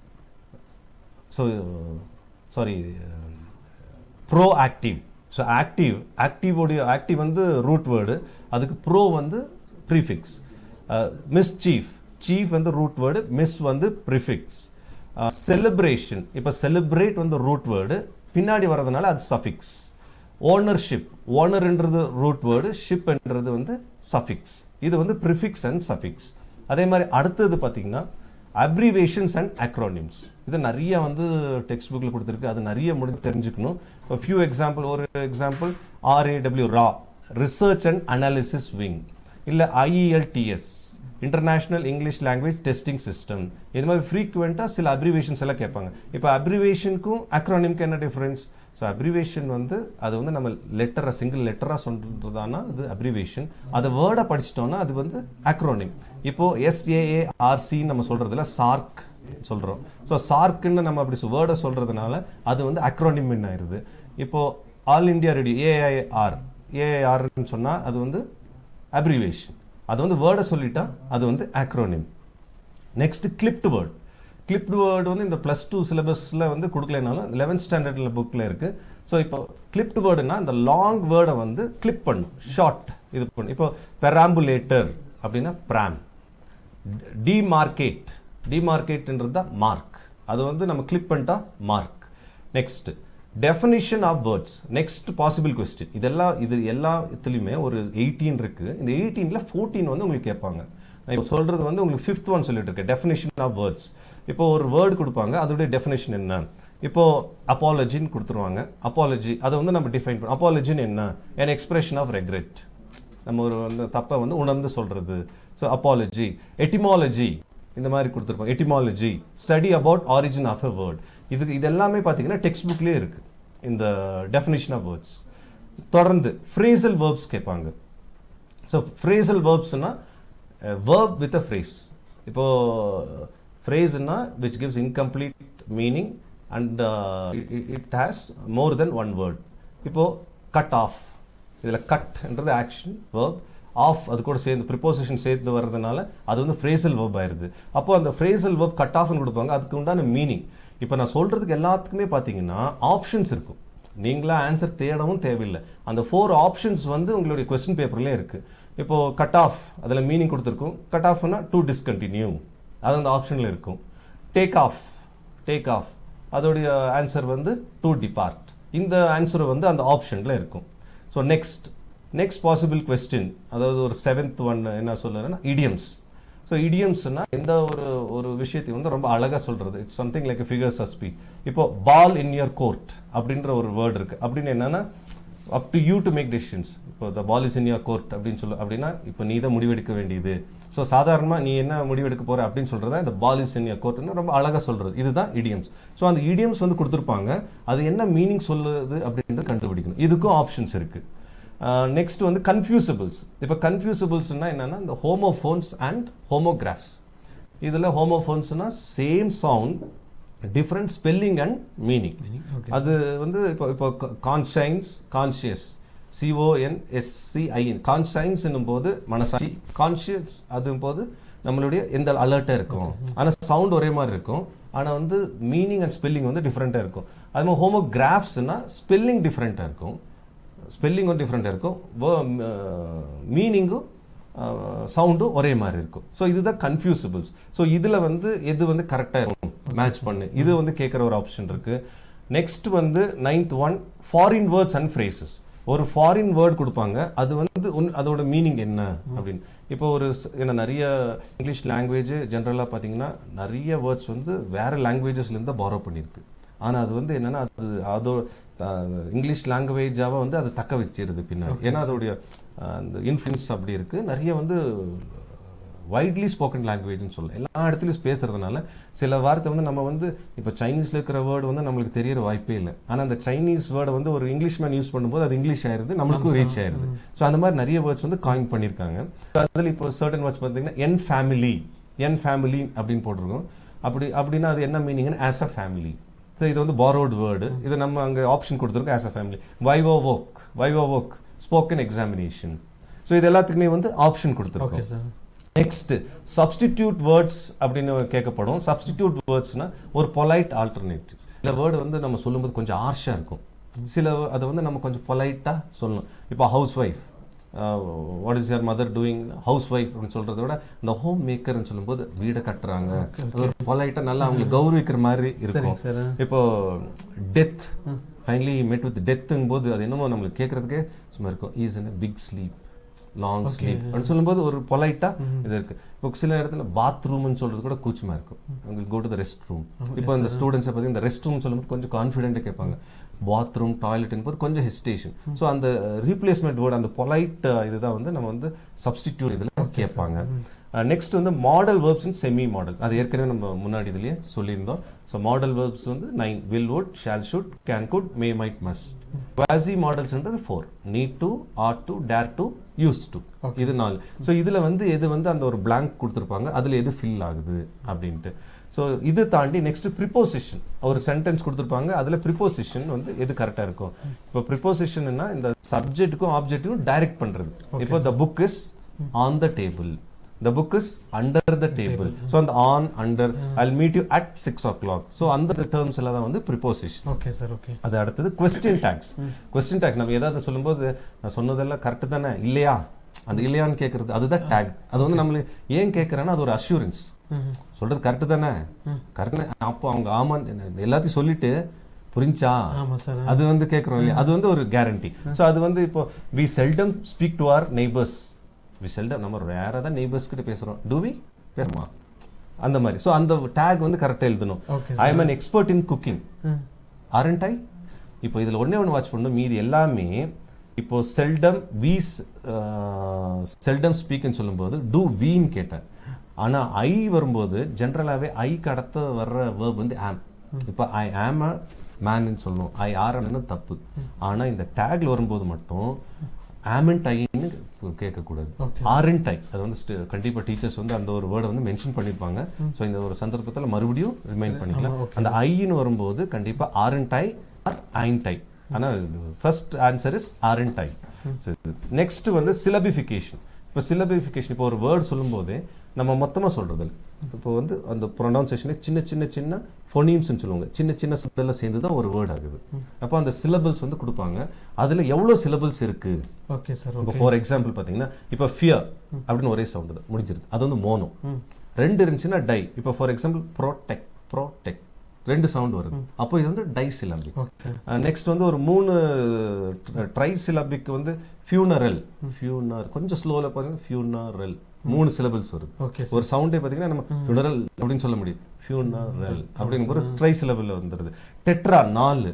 so sorry pro active so active ஆக்டிவோடைய active வந்து root word அதுக்கு pro வந்து prefix mischief chief வந்து root word mis வந்து prefix celebration இப்போ celebrate வந்து ரூட் வேர்டு பின்னாடி வர்றதுனால அது சஃபிக்ஸ் ஓனர்ஷிப் ஓனர்ன்றது ரூட் வேர்டு ஷிப்ன்றது வந்து சஃபிக்ஸ் இது வந்து ப்ரிஃபிக்ஸ் அண்ட் சஃபிக்ஸ் அதே மாதிரி அடுத்தது பார்த்தீங்கன்னா அப்ரிவேஷன்ஸ் அண்ட் அக்ரோனிம்ஸ் இது நிறைய வந்து டெக்ஸ்ட் புக்கில் கொடுத்துருக்கு அது நிறைய முடிஞ்சு தெரிஞ்சுக்கணும் இப்போ ஃபியூ எக்ஸாம்பிள் ஒரு எக்ஸாம்பிள் ஆர்ஏடபிள்யூ ரா ரிசர்ச் அண்ட் அனாலிசிஸ் விங் இல்லை IELTS international English language testing system இது மாதிரி ஃப்ரீக்வெண்ட்டாக சில அப்ரிவேஷன்ஸ் எல்லாம் கேட்பாங்க இப்போ அப்ரிவேஷனுக்கும் அக்ரானிம்க்கு என்ன டிஃப்ரென்ஸ் ஸோ அப்ரிவேஷன் வந்து அது வந்து நம்ம லெட்டராக சிங்கிள் லெட்டராக சொல்றதானா அது அப்ரிவேஷன் அதை வேர்டை படிச்சிட்டோம்னா அது வந்து அக்ரோனிம் இப்போ எஸ்ஏஏஆர்சி நம்ம சொல்றதுல சார்க் சொல்றோம் ஸோ சார்க்குன்னு நம்ம அப்படி வேர்டை சொல்றதுனால அது வந்து அக்ரோனிம் ஆயிருது இப்போ ஆல் இந்தியா ரேடியோ ஏஐஆர் ஏஐஆர்னு சொன்னா அது வந்து அப்ரிவேஷன் அது வந்து வேர்டை சொல்லிட்டா அது வந்து acronym next clipped word clipped word வந்து இந்த ப்ளஸ் டூ சிலபஸில் வந்து கொடுக்கலனாலும் லெவன்த் ஸ்டாண்டர்டில் புக்கில் இருக்கு ஸோ இப்போ கிளிப்டு வேர்டுனா இந்த லாங் வேர்டை வந்து கிளிப் பண்ணும் ஷார்ட் இது பண்ணும் இப்போ பெராம்புலேட்டர் அப்படின்னா பிராம் டிமார்க்கேட் டிமார்க்கேட்ன்றது தான் மார்க் அது வந்து நம்ம கிளிக் பண்ணிட்டா mark next definition of words next possible question இதெல்லாம் இது எல்லாத்துலேயுமே ஒரு எயிட்டீன் இருக்கு இந்த எயிட்டீனில் ஃபோர்டீன் வந்து உங்களுக்கு கேட்பாங்க நான் இப்போ சொல்றது வந்து உங்களுக்கு ஃபிஃப்த் ஒன் சொல்லிட்டு இருக்கேன் டெஃபினிஷன் ஆஃப் வேர்ட்ஸ் இப்போ ஒரு வேர்டு கொடுப்பாங்க அதோடைய டெஃபினேஷன் என்ன இப்போ அப்பாலஜின்னு கொடுத்துருவாங்க அப்பாலஜி அதை வந்து நம்ம டிஃபைன் பண்ணோம் அப்பாலஜின்னு என்ன an எக்ஸ்பிரஷன் ஆஃப் ரெக்ரெட் நம்ம ஒரு வந்து தப்பை வந்து உணர்ந்து சொல்றது ஸோ அப்பாலஜி எட்டிமாலஜி இந்த மாதிரி கொடுத்துருப்போம் etymology study about origin of a word இது இது எல்லாமே பார்த்தீங்கன்னா டெக்ஸ்ட் புக்லேயே இருக்கு இந்த டெஃபினேஷன் ஆஃப் வேர்ட்ஸ் தொடர்ந்து ஃப்ரேசல் வேர்ப்ஸ் கேட்பாங்க ஸோ ஃப்ரேசல் வேர்ப்ஸ்னா வேர்ப் வித் அ ஃப்ரேஸ் இப்போ ஃப்ரேஸ்னா which gives incomplete meaning and it has more than one word இப்போ கட் ஆஃப் இதில் கட்ன்றது ஆக்ஷன் வேர்ப் ஆஃப் அது கூட சேர்ந்து ப்ரிப்போசிஷன் சேர்த்து வர்றதுனால அது வந்து ஃப்ரேசல் வேர்ப் ஆயிருது அப்போ அந்த ஃப்ரேசல் வேர்ப் கட் ஆஃப்னு கொடுப்பாங்க அதுக்கு உண்டான மீனிங் இப்போ நான் சொல்றதுக்கு எல்லாத்துக்குமே பார்த்தீங்கன்னா ஆப்ஷன்ஸ் இருக்கும் நீங்களா ஆன்சர் தேடவும் தேவையில்லை அந்த ஃபோர் ஆப்ஷன்ஸ் வந்து உங்களுடைய கொஸ்டின் பேப்பர்லேயே இருக்கு இப்போ கட் ஆஃப் அதில் மீனிங் கொடுத்துருக்கும் கட் ஆஃப்னா டு டிஸ்கண்டினியூ அது அந்த ஆப்ஷனில் இருக்கும் டேக் ஆஃப் டேக் ஆஃப் அதோடைய ஆன்சர் வந்து டு டிபார்ட் இந்த ஆன்சர் வந்து அந்த ஆப்ஷனில் இருக்கும் so next next possible question அதாவது ஒரு செவன்த் ஒன் என்ன சொல்லுறேன்னா இடியம்ஸ் ஸோ இடியம்ஸ்னா எந்த ஒரு ஒரு விஷயத்தையும் வந்து ரொம்ப அழகாக சொல்றது it's something like figures of speech இப்போ பால் இன் யுவர் கோர்ட் அப்படின்ற ஒரு வேர்டு இருக்கு அப்படின்னு என்னன்னா up to you to make decisions இப்போ the ball is in your court அப்படின்னு சொல்லு அப்படின்னா இப்போ நீ தான் முடிவெடுக்க வேண்டியது ஸோ சாதாரணமாக நீ என்ன முடிவெடுக்க போற அப்படின்னு சொல்றதா இந்த பால் இஸ் இன் யுவர் கோர்ட்னு ரொம்ப அழகாக சொல்றது இதுதான் இடியம்ஸ் ஸோ அந்த இடியம்ஸ் வந்து கொடுத்துருப்பாங்க அது என்ன மீனிங் சொல்லுது அப்படின்றது கண்டுபிடிக்கணும் இதுக்கும் ஆப்ஷன்ஸ் இருக்கு நெக்ஸ்ட் வந்து கன்ஃபியூசபிள்ஸ் இப்போ கன்ஃபியூசபிள்ஸ்னா என்னன்னா இந்த ஹோமோஃபோன்ஸ் அண்ட் ஹோமோகிராஃப்ஸ் இதில் ஹோமோஃபோன்ஸ்னா same sound different spelling and meaning அது வந்து இப்போ இப்போ கான்ஷைன்ஸ் கான்ஷியஸ் சிஓஎன் எஸ்சிஐஎன் கான்ஷைன்ஸ் போது மனசாட்சி கான்ஷியஸ் அதுவும் போது நம்மளுடைய எந்த அலர்ட்டாக இருக்கும் ஆனால் சவுண்ட் ஒரே மாதிரி இருக்கும் ஆனால் வந்து மீனிங் அண்ட் ஸ்பெல்லிங் வந்து டிஃப்ரெண்ட்டாக இருக்கும் அது மாதிரி ஹோமோகிராஃப்ஸ்னா ஸ்பெல்லிங் டிஃப்ரெண்ட்டாக இருக்கும் ஸ்பெல்லிங்கும் டிஃப்ரெண்ட்டாக இருக்கும் மீனிங்கும் சவுண்டும் ஒரே மாதிரி இருக்கும் ஸோ இதுதான் கன்ஃபியூசபிள்ஸ் ஸோ இதில் வந்து எது வந்து கரெக்டாக இருக்கும் மேட்ச் பண்ணு இது வந்து கேட்குற ஒரு ஆப்ஷன் இருக்கு நெக்ஸ்ட் வந்து ninth one foreign words and phrases ஒரு ஃபாரின் வேர்ட் கொடுப்பாங்க அது வந்து உன்- அதோட மீனிங் என்ன அப்படின்னு இப்போ ஒரு ஸ்- ஏன்னா நிறைய இங்கிலீஷ் லாங்குவேஜ் ஜென்ரலாக பார்த்தீங்கன்னா நிறைய வேர்ட்ஸ் வந்து வேற லாங்குவேஜஸ்லேருந்து பாரோ பண்ணியிருக்கு ஆனா அது வந்து என்னன்னா அது அதோ அஹ், இங்கிலீஷ் லாங்குவேஜாவை வந்து அது தக்க வச்சிருது பின்னாடி ஏன்னா அதோடைய அஹ், அந்த இன்ஃப்ளூயன்ஸ் அப்படி இருக்கு நிறைய வந்து வைட்லி ஸ்போக்கன் லாங்குவேஜ்னு சொல்லலாம் எல்லா இடத்துலையும் பேசுறதுனால சில வார்த்தை வந்து நம்ம வந்து இப்போ சைனீஸ்ல இருக்கிற வேர்டு வந்து நம்மளுக்கு தெரியற வாய்ப்பே இல்லை ஆனா அந்த சைனீஸ் வேர்டை வந்து ஒரு இங்கிலீஷ் மேன் யூஸ் பண்ணும்போது அது இங்கிலீஷ் ஆயிருது நம்மளுக்கும் ரீச் ஆயிருது ஸோ அந்த மாதிரி நிறைய வேர்ட்ஸ் வந்து காயின் பண்ணியிருக்காங்க அதில் இப்போ சர்டன் வேர்ட்ஸ் பார்த்தீங்கன்னா என் ஃபேமிலி என் ஃபேமிலி அப்படின்னு போட்டிருக்கோம் அப்படி அப்படின்னா அது என்ன மீனிங்னு ஆஸ் அ ஃபேமிலி ஸோ இது வந்து borrowed வேர்டு இது நம்ம அங்கே ஆப்ஷன் கொடுத்துருக்கோம் as a family viva work viva work spoken examination so இது எல்லாத்துக்குமே வந்து ஆப்ஷன் ஓகே கொடுத்துருக்கோம் சார் நெக்ஸ்ட் சப்ஸ்டிடியூட் வேர்ட்ஸ் அப்படின்னு கேட்கப்படும் சப்ஸ்டிடியூட் வேர்ட்ஸ்னா ஒரு பொலைட் ஆல்டர்னேட்டிவ் சில வேர்டு வந்து நம்ம சொல்லும்போது கொஞ்சம் ஆர்ஷாக இருக்கும் சில அதை வந்து நம்ம கொஞ்சம் பொலைட்டாக சொல்லணும் இப்போ housewife what is your mother doing housewife அப்படின்னு சொல்றத விட இந்த ஹோம் மேக்கர்னு சொல்லும்போது வீடை கட்டுறாங்க அது ஒரு பொலைட்டாக நல்லா அவங்களுக்கு கௌரவிக்கிற மாதிரி இருக்கும் sir. இப்போ டெத் ஃபைனலி மெட் வித் டெத்துங்கும் போது அது என்னமோ நம்மளுக்கு கேட்கறதுக்கே சும்மா இருக்கும் is in big sleep long sleep அப்படின்னு சொல்லும்போது ஒரு பொலைட்டா இது இருக்கு இப்போ சில இடத்துல பாத்ரூம்னு சொல்றது கூட கூச்சமா இருக்கும் உங்களுக்கு go to the restroom இப்போ இந்த ஸ்டூடெண்ட்ஸை பத்தி இந்த ரெஸ்ட் ரூம் சொல்லும்போது கொஞ்சம் கான்ஃபிடென்ட்டாக கேட்பாங்க பாத்ரூம் டாய்லெட் போது கொஞ்சம் ஹெசிடேஷன் ஸோ அந்த ரீப்ளேஸ்மெண்ட் வேர்டு அந்த பொலைட் இதுதான் வந்து நம்ம வந்து சப்ஸ்டிடியூட் இதில் கேட்பாங்க நெக்ஸ்ட் வந்து modal verbs and semi modal அது ஏற்கனவே நம்ம முன்னாடி இதுலயே சொல்லியிருந்தோம் ஸோ மாடல் வேர்ப்ஸ் வந்து nine will would shall should can could may might must quasi மாடல்ஸ்ன்றது four need to ought to dare to use to இது நாலு ஸோ இதுல வந்து எது வந்து அந்த ஒரு blank கொடுத்துருப்பாங்க அதுல எது ஃபில் ஆகுது அப்படின்ட்டு ஸோ இது தாண்டி நெக்ஸ்ட் ப்ரிப்போசிஷன் ஒரு சென்டென்ஸ் கொடுத்துருப்பாங்க அதுல ப்ரிப்போசிஷன் வந்து எது கரெக்டா இருக்கும் இப்போ ப்ரிப்போசிஷன்னா இந்த சப்ஜெக்ட்டுக்கும் ஆப்ஜெக்ட்டுக்கும் டைரக்ட் பண்றது இப்போ the book is on the table the book is under the table so அந்த on under I meet you at six o'clock so அந்த டேர்ம்ஸ் எல்லாம் தான் வந்து ப்ரிப்போசிஷன் ஓகே சார் ஓகே அது அடுத்தது கொஸ்டின் டேக்ஸ் கொஸ்டின் டேக்ஸ் நம்ம ஏதாவது சொல்லும்போது நான் சொன்னதெல்லாம் கரெக்ட் தானே இல்லையா அந்த இல்லையான்னு கேட்கறது அதுதான் டேக் அது வந்து நம்மள ஏன் கேட்கறேன்னா அது ஒரு அஷூரன்ஸ் சொல்றது கரெக்ட் தானே கரெக்ட் அப்போ அவங்க ஆமா எல்லாத்தையும் சொல்லிட்டு புரிஞ்சா ஆமா சார் அது வந்து கேட்கறோம் இல்லையா அது வந்து ஒரு கேரண்டி ஸோ அது வந்து இப்போ we seldom speak to our neighbours we seldom நம்ம வேற தான் நெய்பர்ஸ் கிட்ட பேசுறோம் டு வி பேசுமா அந்த மாதிரி ஸோ அந்த டேக் வந்து கரெக்டாக எழுதணும் Okay, I am an expert in cooking aren't I இப்போ இதுல ஒண்ணே ஒன்று வாட்ச் பண்ணணும் மீதி எல்லாமே இப்போ செல்டம் வி செல்டம் ஸ்பீக்னு சொல்லும்போது டூ வீன்னு கேட்டேன் ஆனா ஐ வரும்போது ஜென்ரலாவே ஐக்கு அடுத்த வர்ற வேர்ப் வந்து ஆம் இப்போ ஐ ஆம் அ மேன்னு சொல்லணும் ஐ ஆர் தப்பு ஆனா இந்த டேக்ல வரும்போது மட்டும் ஆமண்ட் ஐன்னு கேட்கக்கூடாது ஆரண்ட் ஐ அது வந்து st- கண்டிப்பா டீச்சர்ஸ் வந்து அந்த ஒரு வேர்டை வந்து மென்ஷன் பண்ணிருப்பாங்க ஸோ இந்த ஒரு சந்தர்ப்பத்துல மறுபடியும் ரிமைண்ட் பண்ணிக்கலாம் அந்த ஐன்னு வரும்போது கண்டிப்பா aren't I R aren't I ஆனா first answer is aren't I next வந்து சிலபிஃபிகேஷன் இப்போ சிலபிஃபிகேஷன் இப்போ ஒரு வேர்ட் சொல்லும்போது நம்ம மொத்தமா சொல்றது இல்ல. இப்போ வந்து அந்த ப்ரொனவுன்சேஷனே சின்ன சின்ன சின்ன ஃபொனீம்ஸ்னு சொல்லுவாங்க சின்ன சின்ன சிலபிள் சேர்ந்து தான் ஒரு வேர்ட் ஆகுது அப்போ அந்த சிலபிள்ஸ் வந்து கொடுப்பாங்க அதுல எவ்வளவு சிலபிள்ஸ் இருக்கு ஓகே சார் இப்போ ஃபார் எக்ஸாம்பிள் பாத்தீங்கன்னா இப்போ ஃபியர் அப்படின்னு ஒரே சவுண்ட் தான் முடிஞ்சிருது அது வந்து மோனோ ரெண்டு இருந்துச்சுன்னா டை இப்போ ஃபார் எக்ஸாம்பிள் ப்ரோடெக் ப்ரோடெக் ரெண்டு சவுண்ட் வருது அப்போ இது வந்து டை சிலபிக் ஓகே நெக்ஸ்ட் வந்து ஒரு மூணு ட்ரை சிலபிக் வந்து ஃபியூனரல் ஃபியூனர் கொஞ்சம் ஸ்லோல பாருங்க ஃபியூனரல் மூணு சிலபிள்ஸ் வருது ஓகே ஒரு சவுண்டே பாத்தீங்கன்னா நம்ம ஃபியூனரல் அப்படின்னு சொல்ல முடியும் ஃபியூனரல் அப்படிங்கிற ஒரு ட்ரை சிலபிள் வந்துருது டெட்ரா நாலு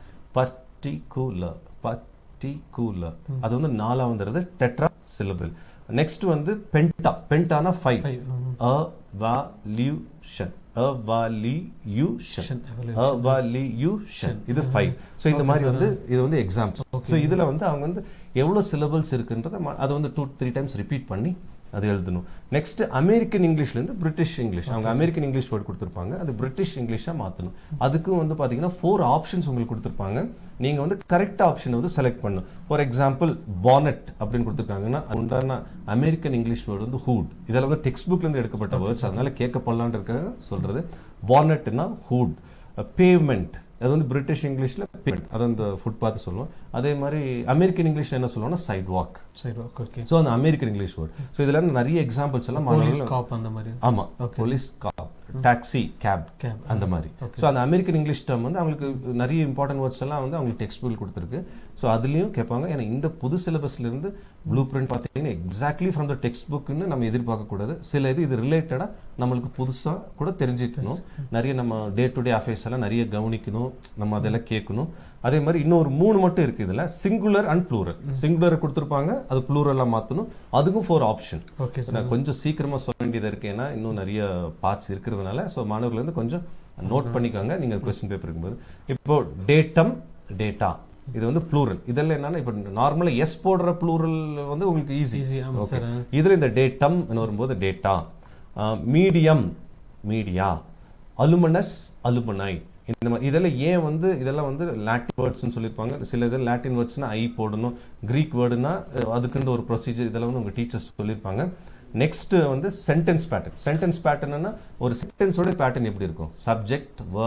பர்டிகுலர் பர்டிகுலர் அது வந்து நாலா வந்துருது டெட்ரா சிலபிள் நெக்ஸ்ட் வந்து பென்டா பென்டானா ஃபைவ் அ வால்யூஷன் அ வால்யூஷன் அ வால்யூஷன் இது ஃபைவ் ஸோ இந்த மாதிரி வந்து இது வந்து எக்ஸாம்பிள் ஸோ இதுல வந்து அவங்க வந்து எவ்வளவு சிலபிள்ஸ் இருக்குன்றத ம- அதை வந்து டூ த்ரீ டைம்ஸ் ரிப்பீட் பண்ணி அது எழுதணும் நெக்ஸ்ட் அமெரிக்கன் இங்கிலீஷ்ல இருந்து பிரிட்டிஷ் இங்கிலீஷ் அவங்க அமெரிக்கன் இங்கிலீஷ் வேர்ட் கொடுத்துருப்பாங்க அது பிரிட்டிஷ் இங்கிலீஷா மாத்தணும் அதுக்கும் வந்து பாத்தீங்கன்னா ஃபோர் ஆப்ஷன்ஸ் உங்களுக்கு கொடுத்துருப்பாங்க நீங்க வந்து கரெக்ட் ஆப்ஷன் வந்து செலக்ட் பண்ணணும் ஃபார் எக்ஸாம்பிள் பானட் அப்படின்னு கொடுத்துருக்காங்கன்னா அது உண்டான அமெரிக்கன் இங்கிலீஷ் வேர்டு வந்து ஹூட் இதெல்லாம் வந்து டெக்ஸ்ட் புக்ல இருந்து எடுக்கப்பட்ட வேர்ட்ஸ் அதனால கேட்கப்படலான்னு இருக்க சொல்றது பானட்னா ஹூட் பேவ்மெண்ட் அது வந்து பிரிட்டிஷ் இங்கிலீஷ்ல பேவ்மெண்ட் அது அந்த ஃபுட்பாத் சொல்லுவோம் அதே மாதிரி அமெரிக்கன் இங்கிலீஷ்ல என்ன சொல்லுவோம்னா சைட் வாக் சரி ஓகே ஸோ அந்த அமெரிக்கன் இங்கிலீஷ் வேர்ட் ஸோ இதுல இருந்து நிறைய எக்ஸாம்பிள்ஸ் எல்லாம் போலீஸ் மாணவர்கள் காப் அந்த மாதிரி ஆமா police cop taxi cab Cab. அந்த மாதிரி ஸோ அந்த அமெரிக்கன் இங்கிலீஷ் டேர்ம் வந்து அவங்களுக்கு நிறைய இம்பார்ட்டன்ட் வேர்ட்ஸ் எல்லாம் வந்து அவங்களுக்கு டெக்ஸ்ட் புக் கொடுத்துருக்கு ஸோ அதுலயும் கேட்பாங்க ஏன்னா இந்த புது சிலபஸ்ல இருந்து ப்ளூ பிரிண்ட் பார்த்தீங்கன்னா எக்ஸாக்ட்லி ஃப்ரம் த டெக்ஸ்ட் புக்னு நம்ம எதிர்பார்க்க கூடாது சில இது இது ரிலேட்டடா நம்மளுக்கு புதுசா கூட தெரிஞ்சுக்கணும் நிறைய நம்ம டே டு டே அஃபேர்ஸ் எல்லாம் நிறைய கவனிக்கணும் நம்ம அதெல்லாம் கேட்கணும் அதே மாதிரி இன்னொரு மூணு மட்டும் இருக்கு இதுல சிங்குலர் அண்ட் ப்ளூரல் சிங்குலர் கொடுத்துருப்பாங்க அது ப்ளூரலா மாத்தணும் அதுக்கும் ஃபோர் ஆப்ஷன் ஓகே நான் கொஞ்சம் சீக்கிரமா சொல்ல வேண்டியது இருக்கு ஏன்னா இன்னும் நிறைய பார்ட்ஸ் இருக்கிறதுனால ஸோ மாணவர்கள் வந்து கொஞ்சம் நோட் பண்ணிக்கோங்க நீங்க கொஸ்டின் பேப்பர் இருக்கும்போது இப்போ டேட்டம் டேட்டா இது வந்து ப்ளூரல் இதெல்லாம் என்னன்னா இப்போ நார்மலா எஸ் போடுற ப்ளூரல் வந்து உங்களுக்கு ஈஸி Easy, ஆமா sir. இதுல இந்த டேட்டம் வரும்போது data medium media alumnus alumni இந்த மாதிரி இதெல்லாம் ஏன் வந்து இதெல்லாம் வந்து லாட்டின் வேர்ட்ஸ்னு சொல்லியிருப்பாங்க சில இது லாட்டின் வேர்ட்ஸ்னா ஐ போடணும் கிரீக் வேர்டுனா அதுக்குன்னு ஒரு ப்ரொசீஜர் இதெல்லாம் வந்து உங்க டீச்சர்ஸ் சொல்லியிருப்பாங்க நெக்ஸ்ட் வந்து சென்டென்ஸ் பேட்டர்ன் சென்டென்ஸ் பேட்டர்ன்னா ஒரு சென்டென்ஸோட பேட்டர்ன் எப்படி இருக்கும் subject verb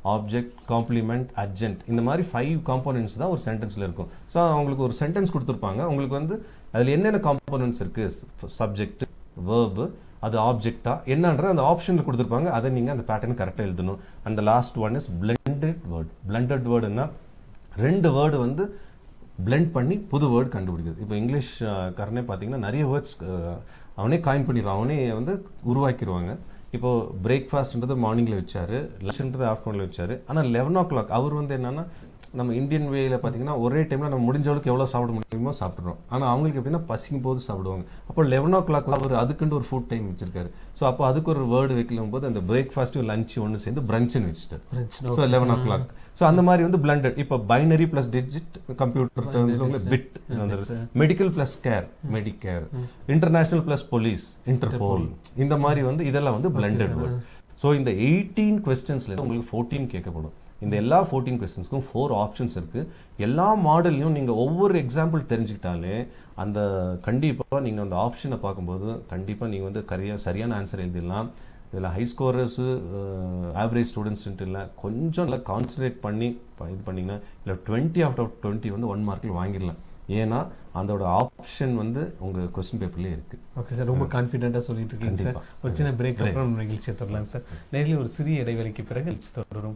object complement adjunct இந்த மாதிரி ஃபைவ் காம்போனன்ட்ஸ் தான் ஒரு சென்டென்ஸில் இருக்கும் ஸோ அவங்களுக்கு ஒரு சென்டென்ஸ் கொடுத்துருப்பாங்க உங்களுக்கு வந்து அதில் என்னென்ன காம்போனன்ட்ஸ் இருக்குது சப்ஜெக்ட் வேர்பு அது ஆப்ஜெக்டா என்னன்ற அந்த ஆப்ஷனில் கொடுத்துருப்பாங்க அதை நீங்கள் அந்த பேட்டர்ன் கரெக்டாக எழுதணும் அந்த last one is blended word blended வேர்டுன்னா ரெண்டு வேர்டு வந்து blend பண்ணி புது வேர்டு கண்டுபிடிக்கிறது இப்போ இங்கிலீஷ் அஹ், காரனே பார்த்தீங்கன்னா நிறைய வேர்ட்ஸ் அவனே காயின் பண்ணிடுவான் அவனே வந்து உருவாக்கிடுவாங்க இப்போ பிரேக்ஃபாஸ்ட்ன்றது மார்னிங்கில் வச்சாரு லஞ்ச்ன்றது ஆஃப்டர்நூனில் வச்சாரு ஆனால் லெவன் ஓ கிளாக் அவர் வந்து என்னன்னா நம்ம இந்தியன் வேல பார்த்தீங்கன்னா ஒரே டைமில் நம்ம முடிஞ்ச அளவுக்கு எவ்வளோ சாப்பிட முடியுமோ சாப்பிட்றோம் ஆனால் அவங்களுக்கு எப்படின்னா பசிக்கும் போது சாப்பிடுவாங்க அப்போ லெவன் ஓ கிளாக் அவர் அதுக்குன்னு ஒரு ஃபுட் டைம் வச்சிருக்காரு ஸோ அப்போ அதுக்கு ஒரு வேர்டு வைக்கும் போது அந்த பிரேக்ஃபாஸ்ட்டும் லஞ்ச் ஒன்று சேர்ந்து பிரஞ்சுன்னு வச்சுட்டார் Brunch, so eleven o'clock so அந்த மாதிரி வந்து பிளண்டட் இப்போ binary plus digit computer bit medical plus care medicare international plus police interpol இந்த மாதிரி வந்து இதெல்லாம் வந்து பிளண்டட் வேர்ட் ஸோ இந்த எயிட்டீன் கொஸ்டின்ஸ்ல உங்களுக்கு ஃபோர்டீன் கேட்கப்படும் இந்த எல்லா ஃபோர்டீன் கொஸ்டின்ஸ்க்கும் ஃபோர் ஆப்ஷன்ஸ் இருக்கு எல்லா மாடல்லையும் நீங்க ஒவ்வொரு எக்ஸாம்பிள் தெரிஞ்சுக்கிட்டாலே அந்த கண்டிப்பா நீங்க அந்த ஆப்ஷனை பார்க்கும்போது கண்டிப்பா நீங்க வந்து கரியா சரியான ஆன்சர் எழுதிடலாம் இதில் ஹை ஸ்கோரர்ஸு ஆவரேஜ் ஸ்டூடெண்ட்ஸ்ன்ட்டு இல்லை கொஞ்சம் நல்லா கான்சன்ட்ரேட் பண்ணி ப- இது பண்ணிங்கன்னா இல்லை டுவெண்ட்டி அவுட் ஆஃப் டுவெண்ட்டி வந்து ஒன் மார்க்கில் வாங்கிடலாம் ஏன்னா அதோட ஆப்ஷன் வந்து உங்கள் கொஸ்டின் பேப்பர்லேயே இருக்குது ஓகே சார் ரொம்ப கான்ஃபிடென்ட்டாக சொல்லிட்டு இருக்கீங்க சார் கண்டிப்பா. ஒரு சின்ன பிரேக் அப்புறம் நம்ம நிகழ்ச்சியை தொடரலாம் சார் நேரில் ஒரு சிறிய இடைவெளிக்கு பிறகு நிகழ்ச்சி தொடரும்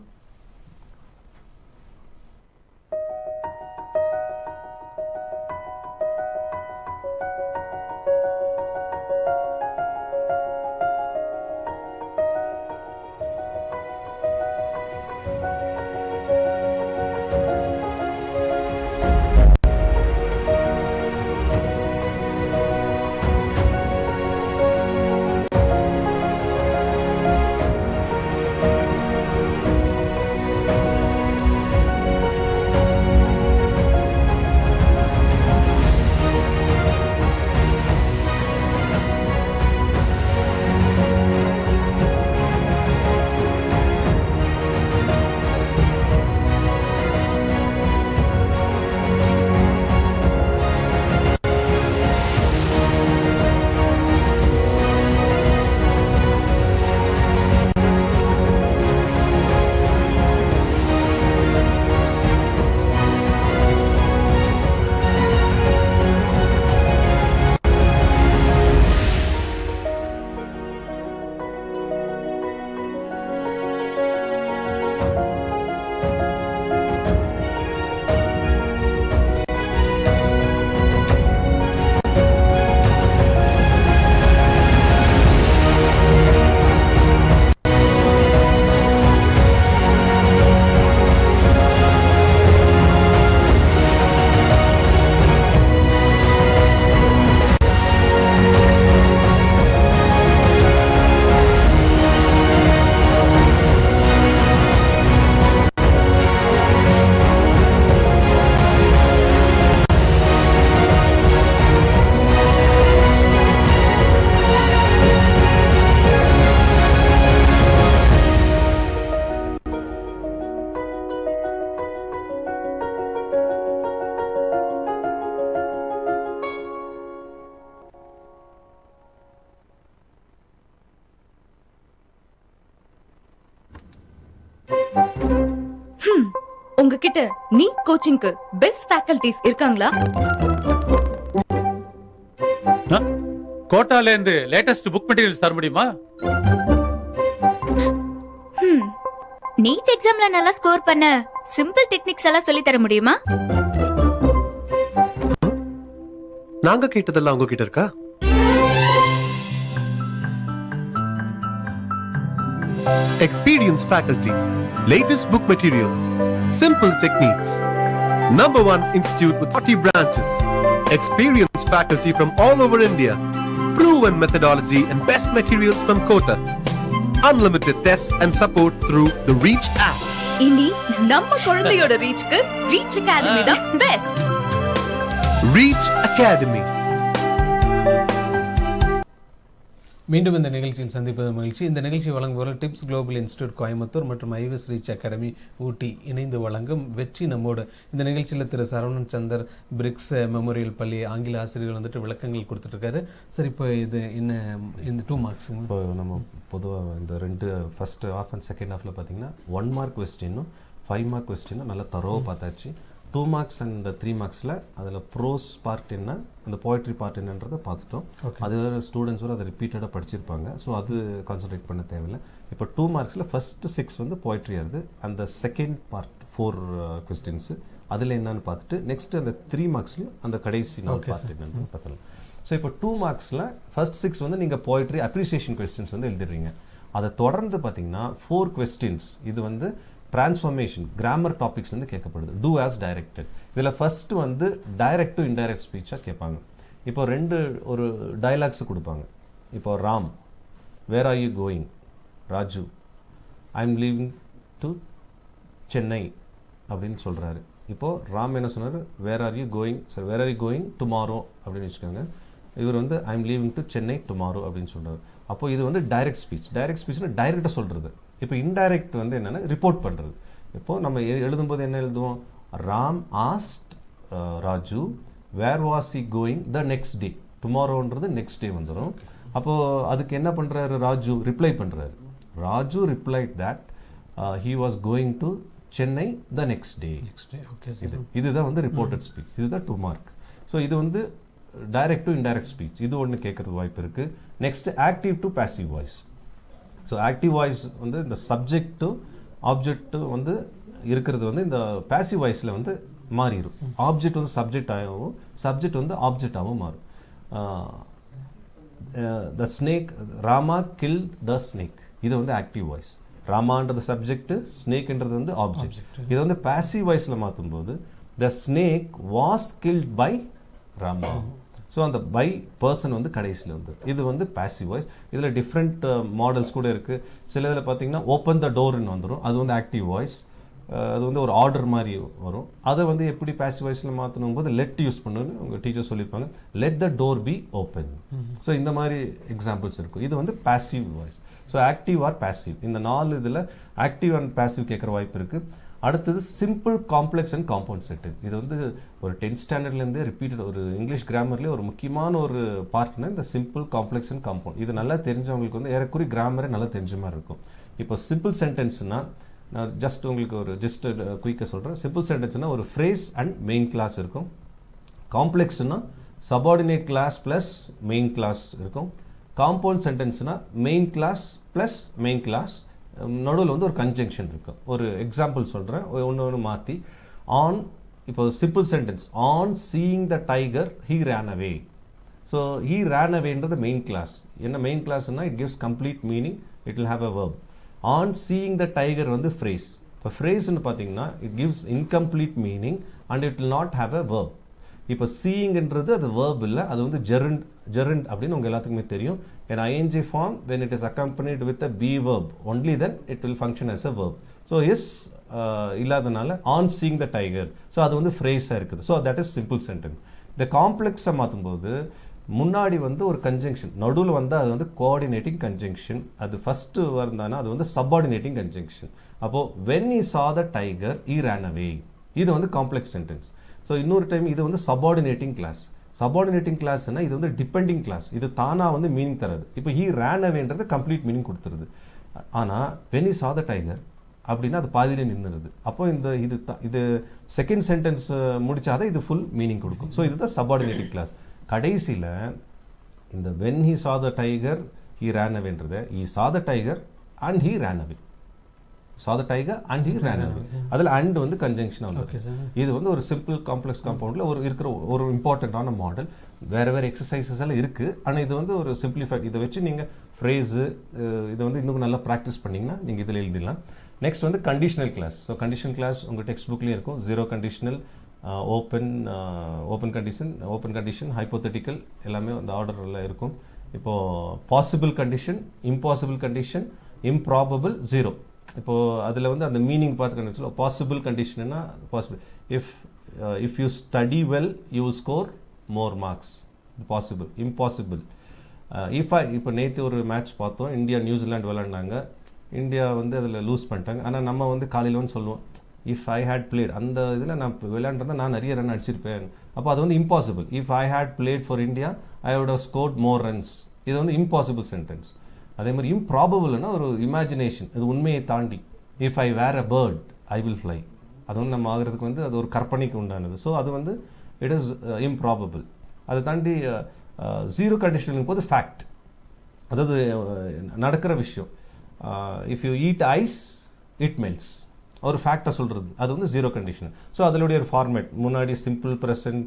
உங்ககிட்ட நீட் கோச்சிங்க்கு பெஸ்ட் ஃபேக்கல்டிஸ் இருக்காங்களா கோட்டால இருந்து லேட்டஸ்ட் புக் மெட்டீரியல்ஸ் தர முடியுமா நீட் எக்ஸாம்ல நல்லா ஸ்கோர் பண்ண சிம்பிள் டெக்னிக்ஸ் எல்லாம் சொல்லி தர முடியுமா நாங்க கேட்டதெல்லாம் உங்ககிட்ட இருக்கா Experienced faculty, latest book materials, simple techniques. Number one institute with 40 branches. Experienced faculty from all over India. Proven methodology and best materials from Kota. Unlimited tests and support through the Reach app. இனி நம்ம குழந்தையோட ரீச்க்கு Reach Academy தான் best Reach Academy. மீண்டும் இந்த நிகழ்ச்சியில் சந்திப்பது மகிழ்ச்சி இந்த நிகழ்ச்சி வழங்குபவர் டிப்ஸ் குளோபல் இன்ஸ்டியூட் கோயம்புத்தூர் மற்றும் ஐவிஎஸ் ரீச் அகாடமி ஊட்டி இணைந்து வழங்கும் வெற்றி நம்மோடு இந்த நிகழ்ச்சியில் திரு சரவணன் சந்தர் பிரிக்ஸ் மெமோரியல் பள்ளி ஆங்கில ஆசிரியர்கள் வந்துட்டு விளக்கங்கள் கொடுத்துட்டு இருக்காரு சரி இப்போ இது என்ன இந்த டூ மார்க்ஸுங்க இப்போ நம்ம பொதுவாக இந்த ரெண்டு ஃபர்ஸ்ட் ஹாஃப் அண்ட் செகண்ட் ஹாஃப்ல பார்த்தீங்கன்னா ஒன் மார்க் கொஸ்டினும் ஃபைவ் மார்க் கொஸ்டினும் நல்லா தரோவா பார்த்தாச்சு டூ மார்க்ஸ் அண்ட் த்ரீ மார்க்ஸில் அதில் ப்ரோஸ் பார்ட் என்ன அந்த போய்ட்ரி பார்ட் என்னன்றதை பார்த்துட்டோம் அது ஸ்டூடெண்ட்ஸ் வரை அதை ரிப்பீட்டடாக படிச்சிருப்பாங்க ஸோ அது கான்சன்ட்ரேட் பண்ண தேவையில்லை இப்போ டூ மார்க்ஸில் ஃபர்ஸ்ட் சிக்ஸ் வந்து போய்ட்ரி ஆகுது அந்த செகண்ட் பார்ட் ஃபோர் கொஸ்டின்ஸு அதில் என்னன்னு பார்த்துட்டு நெக்ஸ்ட் அந்த த்ரீ மார்க்ஸ்லையும் அந்த கடைசி நாலு பார்ட் என்னன்னு பார்த்தலாம் ஸோ இப்போ டூ மார்க்ஸில் ஃபர்ஸ்ட் சிக்ஸ் வந்து நீங்கள் போய்ட்ரி அப்ரிசியேஷன் கொஸ்டின்ஸ் வந்து எழுதிடுறீங்க அதை தொடர்ந்து பார்த்தீங்கன்னா ஃபோர் கொஸ்டின்ஸ் இது வந்து டிரான்ஸ்ஃபர்மேஷன் கிராமர் டாபிக்ஸ் வந்து கேட்கப்படுது டூ ஆஸ் டைரக்டட் இதில் ஃபர்ஸ்ட் வந்து டைரக்ட் டு இன்டைரக்ட் ஸ்பீச்சாக கேட்பாங்க இப்போ ரெண்டு ஒரு டயலாக்ஸ் கொடுப்பாங்க இப்போ Ram where are you going Raju I am leaving to Chennai அப்படின்னு சொல்கிறாரு இப்போது ராம் என்ன சொன்னார் where are you going sir where are you going tomorrow அப்படின்னு வச்சுக்கோங்க இவர் வந்து I am leaving to Chennai tomorrow அப்படின்னு சொல்கிறார் அப்போ இது வந்து டைரக்ட் ஸ்பீச் டைரக்ட் ஸ்பீச்னா டைரக்டாக சொல்கிறது இப்போ இன்டைரக்ட் வந்து என்னென்னா ரிப்போர்ட் பண்ணுறது இப்போது நம்ம எ- எழுதும்போது என்ன எழுதுவோம் Ram asked Raju where was he going the next day டுமாரோன்றது நெக்ஸ்ட் டே வந்துடும் அப்போது அதுக்கு என்ன பண்ணுறாரு ராஜு ரிப்ளை பண்ணுறாரு Raju replied that he was going to Chennai the next day next okay இது இதுதான் வந்து ரிப்போர்ட்டட் ஸ்பீச் இதுதான் டூ மார்க் ஸோ இது வந்து டைரக்ட் டு இன்டைரக்ட் ஸ்பீச் இது ஒன்று கேட்கறதுக்கு வாய்ப்பு இருக்கு next active to passive voice so active voice வந்து இந்த சப்ஜெக்ட் டு ஆப்ஜெக்ட் வந்து இருக்கிறது வந்து இந்த பாசிவ் வாய்ஸில் வந்து மாறிடும் ஆப்ஜெக்ட் வந்து சப்ஜெக்ட் ஆகவும் சப்ஜெக்ட் வந்து ஆப்ஜெக்டாகவும் மாறும் the snake Rama kill the snake இது வந்து ஆக்டிவ் வாய்ஸ் ராமான்றது சப்ஜெக்ட் ஸ்னேக்ன்றது வந்து ஆப்ஜெக்ட் இது வந்து பாசிவ் வாய்ஸில் மாற்றும்போது the snake was killed by Rama so அந்த பை பர்சன் வந்து கடைசியில் வந்து இது வந்து பாசிவ் வாய்ஸ் இதில் டிஃப்ரெண்ட் மாடல்ஸ் கூட இருக்குது சில இதில் பார்த்தீங்கன்னா ஓப்பன் த டோர்னு வந்துடும் அது வந்து ஆக்டிவ் வாய்ஸ் அது வந்து ஒரு ஆர்டர் மாதிரி வரும் அதை வந்து எப்படி பாசிவ் வாய்ஸில் மாற்றணும் போது லெட் யூஸ் பண்ணணும்னு உங்கள் டீச்சர் சொல்லியிருப்பாங்க let the door be open so இந்த மாதிரி எக்ஸாம்பிள்ஸ் இருக்கும் இது வந்து passive voice so active or passive இந்த நாலு இதில் ஆக்டிவ் அண்ட் பாசிவ் கேட்குற வாய்ப்பு இருக்குது அடுத்தது சிம்பிள் காம்ப்ளெக்ஸ் அண்ட் காம்பவுண்ட் செட்டட் இது வந்து ஒரு டென்த் ஸ்டாண்டர்ட்லேருந்தே ரிப்பீட்டட் ஒரு இங்கிலீஷ் கிராமர்லேயே ஒரு முக்கியமான ஒரு பார்ட்னா இந்த சிம்பிள் காம்ப்ளெக்ஸ் அண்ட் காம்பவுண்ட் இது நல்லா தெரிஞ்சவங்களுக்கு வந்து ஏறக்குறைய கிராமரே நல்லா தெரிஞ்ச மாதிரி இருக்கும் இப்போ சிம்பிள் சென்டென்ஸ்னா நான் ஜஸ்ட் உங்களுக்கு ஒரு ஜஸ்ட் குயிக்காக சொல்கிறேன் சிம்பிள் சென்டென்ஸ்னா ஒரு ஃப்ரேஸ் அண்ட் மெயின் கிளாஸ் இருக்கும் காம்ப்ளெக்ஸ்னா subordinate clause plus main clause இருக்கும் காம்பவுண்ட் சென்டென்ஸ்னா main clause plus main clause நடுவில் வந்து ஒரு கன்ஜங்ஷன் இருக்கும் ஒரு எக்ஸாம்பிள் சொல்கிறேன் ஒன்று ஒன்று மாற்றி ஆன் இப்போ simple sentence on seeing the tiger he ran away so he ran அவேன்றது மெயின் கிளாஸ் என்ன மெயின் கிளாஸ்னா it gives complete meaning it will have a verb on seeing the tiger வந்து ஃப்ரேஸ் இப்போ ஃப்ரேஸ்னு பார்த்தீங்கன்னா it gives incomplete meaning and it will not have a verb இப்போ சீயிங்ன்றது அது verb இல்லை அது வந்து ஜெரண்ட் ஜெரண்ட் அப்படின்னு உங்க எல்லாத்துக்குமே தெரியும் an ing form when it is accompanied with a be verb only then it will function as a verb so is uh, இல்லாதனால on seeing the tiger so அது வந்து ஃப்ரேஸாக இருக்குது so that is simple sentence இந்த காம்ப்ளெக்ஸை மாற்றும்போது முன்னாடி வந்து ஒரு கன்ஜங்ஷன் நடுவில் வந்தால் அது வந்து கோஆர்டினேட்டிங் கன்ஜங்ஷன் அது ஃபர்ஸ்ட் வந்தானா அது வந்து சப்பார்டினேட்டிங் கன்ஜங்ஷன் அப்போ when he saw the tiger he ran away இது வந்து காம்ப்ளெக்ஸ் சென்டென்ஸ் ஸோ இன்னொரு டைம் இது வந்து சப்பார்டினேட்டிங் கிளாஸ் சபார்டினேட்டிங் கிளாஸ்னா இது வந்து டிபெண்டிங் கிளாஸ் இது தானா வந்து மீனிங் தராது இப்போ ஹீ ரேன் அவேன்றது கம்ப்ளீட் மீனிங் கொடுத்துருது ஆனால் when he saw the tiger அப்படின்னா அது பாதியிலே நின்றுது அப்போ இந்த இது த- இது செகண்ட் சென்டென்ஸ் முடிச்சாதான் இது ஃபுல் மீனிங் கொடுக்கும் ஸோ இதுதான் சபார்டினேட்டிங் கிளாஸ் கடைசியில் இந்த when he saw the tiger he ran அவேன்றத he saw the tiger and he ran away saw the tiger and he ran away அதில் அண்ட் வந்து கன்ஜங்ஷன் Okay, sir. வந்து இது வந்து ஒரு சிம்பிள் காம்ப்ளெக்ஸ் காம்பவுண்டில் ஒரு இருக்கிற ஒரு இம்பார்ட்டண்ட்டான மாடல் வேற வேற எக்ஸசைசஸ் எல்லாம் இருக்கு ஆனால் இது வந்து ஒரு சிம்பிளிஃபைட் இதை வச்சு நீங்கள் ஃப்ரேஸு இதை வந்து இன்னும் நல்லா ப்ராக்டிஸ் பண்ணீங்கன்னா நீங்கள் இதில் எழுதிடலாம் நெக்ஸ்ட் வந்து conditional clause so conditional clause உங்கள் டெக்ஸ்ட் புக்லேயும் இருக்கும் zero conditional open open condition open condition hypothetical எல்லாமே அந்த ஆர்டரில் இருக்கும் இப்போ possible condition impossible condition improbable zero இப்போ அதில் வந்து அந்த மீனிங் பார்த்து கண்டுபிடிச்சோம் பாசிபிள் கண்டிஷன்னா possible if if you study well you will score more marks இது பாசிபிள் இம்பாசிபிள் இஃப் ஐ இப்போ நேற்று ஒரு மேட்ச் பார்த்தோம் இந்தியா நியூசிலாந்து விளையாண்டாங்க இந்தியா வந்து அதில் லூஸ் பண்ணிட்டாங்க ஆனால் நம்ம வந்து காலையில் வந்து சொல்லுவோம் இஃப் ஐ ஹேட் பிளேட் அந்த இதில் நான் விளையாண்டுருந்தா நான் நிறைய ரன் அடிச்சிருப்பேன் அப்போ அது வந்து impossible if I had played for India I would have scored more runs இது வந்து இம்பாசிபிள் சென்டென்ஸ் அதே மாதிரி இம்ப்ராபபிள்னா ஒரு இமேஜினேஷன் இது உண்மையை தாண்டி if I were a bird I will fly அது வந்து நம்ம ஆகிறதுக்கு வந்து அது ஒரு கற்பனைக்கு உண்டானது ஸோ அது வந்து இட் இஸ் இம்ப்ராபபிள் அதை தாண்டி ஜீரோ கண்டிஷனிங் போது ஃபேக்ட் அதாவது அஹ், நடக்கிற விஷயம் if you eat ice it melts ஒரு ஃபேக்டை சொல்கிறது அது வந்து ஜீரோ கண்டிஷன் ஸோ அதனுடைய ஒரு ஃபார்மேட் முன்னாடி simple present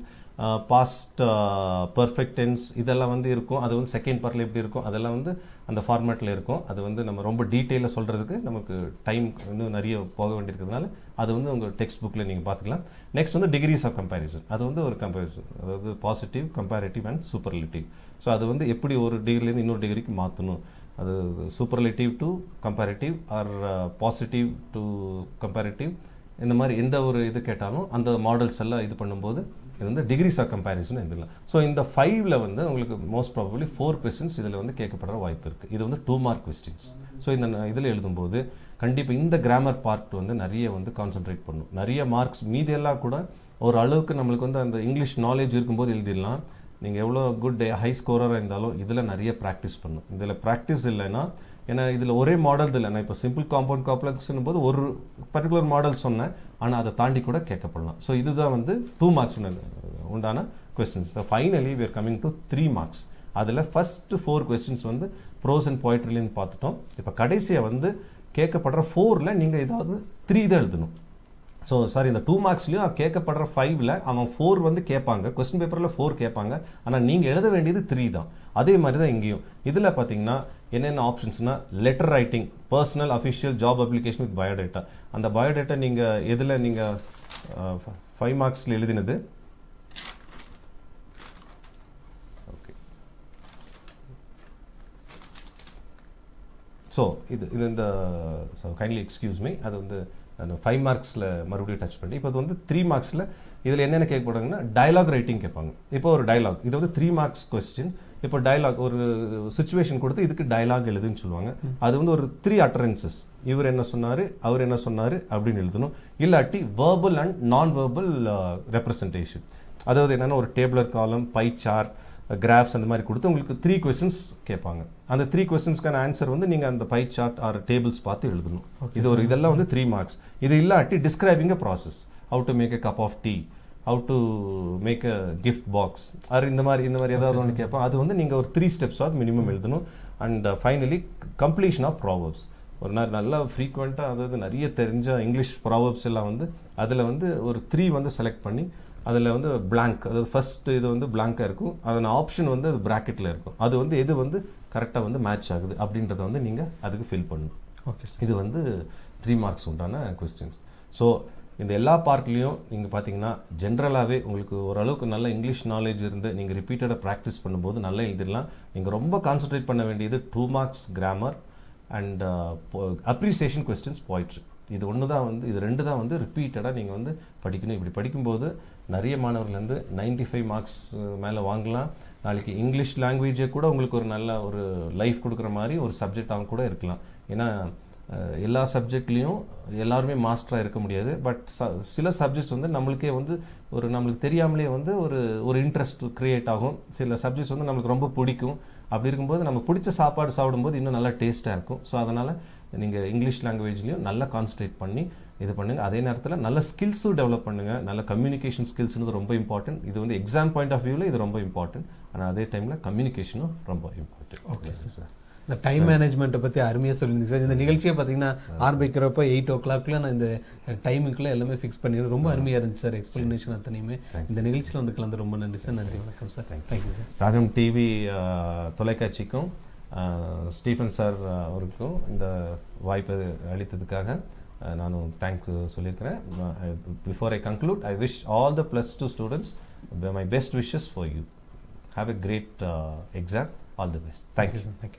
past perfect tense இதெல்லாம் வந்து இருக்கும் அது வந்து செகண்ட் பார்ட்டில் எப்படி இருக்கும் அதெல்லாம் வந்து அந்த ஃபார்மேட்டில் இருக்கும் அது வந்து நம்ம ரொம்ப டீட்டெயிலாக சொல்கிறதுக்கு நமக்கு டைம் இன்னும் நிறைய போக வேண்டியிருக்கிறதுனால அது வந்து உங்கள் டெக்ஸ்ட் புக்கில் நீங்கள் பார்த்துக்கலாம் நெக்ஸ்ட் வந்து டிகிரிஸ் ஆஃப் கம்பேரிசன் அது வந்து ஒரு கம்பேரிசன் அதாவது positive comparative and superlative so அது வந்து எப்படி ஒரு டிகிரிலேருந்து இன்னொரு டிகிரிக்கு மாற்றணும் அது superlative to comparative or positive to comparative இந்த மாதிரி எந்த ஒரு இது கேட்டாலும் அந்த மாடல்ஸ் எல்லாம் இது பண்ணும்போது இது வந்து டிகிரிஸ் ஆஃப் கம்பேரிசன் எழுதலாம் ஸோ இந்த ஃபைவ்ல வந்து உங்களுக்கு மோஸ்ட் ப்ராபப்ளி ஃபோர் கொஸ்டின்ஸ் இதில் வந்து கேட்கப்படுற வாய்ப்பு இருக்குது இது வந்து டூ மார்க் கொஸ்டின்ஸ் ஸோ இந்த இதில் எழுதும்போது கண்டிப்பாக இந்த கிராமர் பார்ட் வந்து நிறைய வந்து கான்சென்ட்ரேட் பண்ணும் நிறைய மார்க்ஸ் மீதியெல்லாம் கூட ஒரு அளவுக்கு நம்மளுக்கு வந்து அந்த இங்கிலீஷ் நாலேஜ் இருக்கும்போது எழுதிடலாம் நீங்கள் எவ்வளோ குட் ஹை ஸ்கோரராக இருந்தாலும் இதில் நிறைய ப்ராக்டிஸ் பண்ணும் இதில் ப்ராக்டிஸ் இல்லைன்னா ஏன்னா இதில் ஒரே மாடல் இல்லை நான் இப்போ சிம்பிள் காம்பவுண்ட் காம்ப்ளெக்ஸ்னும் போது ஒரு பர்டிகுலர் மாடல் சொன்னேன் ஆனால் அதை தாண்டி கூட கேட்கப்படலாம் ஸோ இதுதான் வந்து டூ மார்க்ஸ் உண்டான questions finally we are coming to three marks அதில் ஃபர்ஸ்ட் ஃபோர் கொஸ்டின்ஸ் வந்து ப்ரோஸ் அண்ட் போய்ட்ரிலேருந்து பார்த்துட்டோம் இப்போ கடைசியாக வந்து கேட்கப்படுற ஃபோரில் நீங்கள் ஏதாவது த்ரீ தான் எழுதணும் ஸோ சாரி இந்த டூ மார்க்ஸ்லையும் கேட்கப்படுற ஃபைவ்ல அவன் ஃபோர் வந்து கேட்பாங்க கொஸ்டின் பேப்பரில் ஃபோர் கேட்பாங்க ஆனால் நீங்கள் எழுத வேண்டியது த்ரீ தான் அதே மாதிரி தான் இங்கேயும் இதில் பார்த்தீங்கன்னா என்னென்ன ஆப்ஷன்ஸ்னா letter writing personal official job application with biodata அந்த பயோடேட்டா நீங்கள் எதில் நீங்கள் ஃபைவ் மார்க்ஸில் எழுதினது ஓகே ஸோ இது இது இந்த ஸோ கைண்ட்லி எக்ஸ்கியூஸ் மீ அது வந்து அந்த ஃபைவ் மார்க்ஸில் மறுபடியும் டச் பண்ணி இப்போ இது வந்து த்ரீ மார்க்ஸில் இதில் என்னென்ன கேட்கப்படுங்கன்னா டயலாக் ரைட்டிங் கேட்பாங்க இப்போ ஒரு டயலாக் இது வந்து த்ரீ மார்க்ஸ் கொஸ்டின் இப்போ டயலாக் ஒரு சுச்சுவேஷன் கொடுத்து இதுக்கு டயலாக் எழுதுன்னு சொல்லுவாங்க அது வந்து ஒரு த்ரீ அட்டரன்சஸ் இவர் என்ன சொன்னார் அவர் என்ன சொன்னார் அப்படின்னு எழுதணும் இல்லாட்டி verbal and non verbal representation அதாவது என்னென்னா ஒரு டேபிளர் காலம் பை சார்ட் கிராஃப்ஸ் அந்த மாதிரி கொடுத்து உங்களுக்கு த்ரீ கொஸ்டின்ஸ் கேட்பாங்க அந்த த்ரீ கொஸ்டின்ஸ்க்கான ஆன்சர் வந்து நீங்கள் அந்த பை சார்ட் ஆர் டேபிள்ஸ் பார்த்து எழுதணும் இது ஒரு இதெல்லாம் வந்து த்ரீ மார்க்ஸ் இது இல்லாட்டி describing a process how to make a cup of tea how to make a gift box அது இந்த மாதிரி இந்த மாதிரி ஏதாவது ஒன்று கேட்போம் அது வந்து நீங்கள் ஒரு த்ரீ ஸ்டெப்ஸாவது மினிமம் எழுதணும் and finally completion of proverbs ஒரு நாள் நல்லா ஃப்ரீக்வெண்ட்டாக அதாவது நிறைய தெரிஞ்ச இங்கிலீஷ் ப்ராவர்ப்ஸ் எல்லாம் வந்து அதில் வந்து ஒரு த்ரீ வந்து செலக்ட் பண்ணி அதில் வந்து blank அதாவது ஃபர்ஸ்ட் இது வந்து blank-ஆ இருக்கும் அதன ஆப்ஷன் வந்து அது ப்ராக்கெட்டில் இருக்கும் அது வந்து எது வந்து கரெக்டாக வந்து மேட்ச் ஆகுது அப்படின்றத வந்து நீங்கள் அதுக்கு ஃபில் பண்ணணும் ஓகே இது வந்து த்ரீ மார்க்ஸ் உண்டான கொஸ்டின்ஸ் ஸோ இந்த எல்லா பார்ட்லேயும் நீங்கள் பார்த்தீங்கன்னா ஜென்ரலாகவே உங்களுக்கு ஓரளவுக்கு நல்ல இங்கிலீஷ் நாலேஜ் இருந்து நீங்கள் ரிப்பீட்டடாக ப்ராக்டிஸ் பண்ணும்போது நல்லா எழுதிடலாம் நீங்கள் ரொம்ப கான்சென்ட்ரேட் பண்ண வேண்டியது two marks grammar and appreciation questions poetry இது ஒன்று தான் வந்து இது ரெண்டு தான் வந்து ரிப்பீட்டடாக நீங்கள் வந்து படிக்கணும் இப்படி படிக்கும்போது நிறைய மாணவர்கள் வந்து 95 ஃபைவ் மார்க்ஸ் மேலே வாங்கலாம் நாளைக்கு இங்கிலீஷ் லாங்குவேஜே கூட உங்களுக்கு ஒரு நல்ல ஒரு லைஃப் கொடுக்குற மாதிரி ஒரு சப்ஜெக்டாக கூட இருக்கலாம் ஏன்னா அஹ், எல்லா சப்ஜெக்ட்லேயும் எல்லாருமே மாஸ்டராக இருக்க முடியாது பட் சில சப்ஜெக்ட்ஸ் வந்து நம்மளுக்கே வந்து ஒரு நம்மளுக்கு தெரியாமலே வந்து ஒரு ஒரு இன்ட்ரெஸ்ட் க்ரியேட் ஆகும் சில சப்ஜெக்ட்ஸ் வந்து நம்மளுக்கு ரொம்ப பிடிக்கும் அப்படி இருக்கும்போது நம்ம பிடிச்ச சாப்பாடு சாப்பிடும்போது இன்னும் நல்லா டேஸ்ட்டாக இருக்கும் ஸோ அதனால் நீங்கள் இங்கிலீஷ் லாங்குவேஜ்லையும் நல்லா கான்சன்ட்ரேட் பண்ணி இது பண்ணுங்கள் அதே நேரத்தில் நல்ல ஸ்கில்ஸும் டெவலப் பண்ணுங்கள் நல்ல கம்யூனிகேஷன் ஸ்கில்ஸ்னு ரொம்ப இம்பார்ட்டன்ட் இது வந்து எக்ஸாம் பாயிண்ட் ஆஃப் வியூவில் இது ரொம்ப இம்பார்ட்டன்ட் ஆனால் அதே டைமில் கம்யூனிகேஷனும் ரொம்ப இம்பார்ட்டன்ட் ஓகே சார் இந்த டைம் மேனேஜ்மெண்ட்டை பற்றி அருமையாக சொல்லியிருந்தீங்க சார் இந்த நிகழ்ச்சியை பார்த்தீங்கன்னா ஆரம்பிக்கிறப்ப எயிட் ஓ கிளாக்ல நான் இந்த டைமுக்குள்ள எல்லாமே ஃபிக்ஸ் பண்ணிடுறேன் ரொம்ப அருமையாக இருந்துச்சு சார் எக்ஸ்பிளனேஷன் அத்தனையுமே இந்த நிகழ்ச்சியில் வந்து கலந்து ரொம்ப நன்றி சார் நன்றி வணக்கம் sir thank you sir Raagam TV தொலைக்காட்சிக்கும் அஹ், ஸ்டீஃபன் சார் அஹ், அவருக்கும் இந்த வாய்ப்பு அளித்ததுக்காக அஹ், நானும் தேங்க்ஸ் சொல்லியிருக்கிறேன் before I conclude I wish all the plus two students my best wishes for you have a great exam all the best thank you sir thank you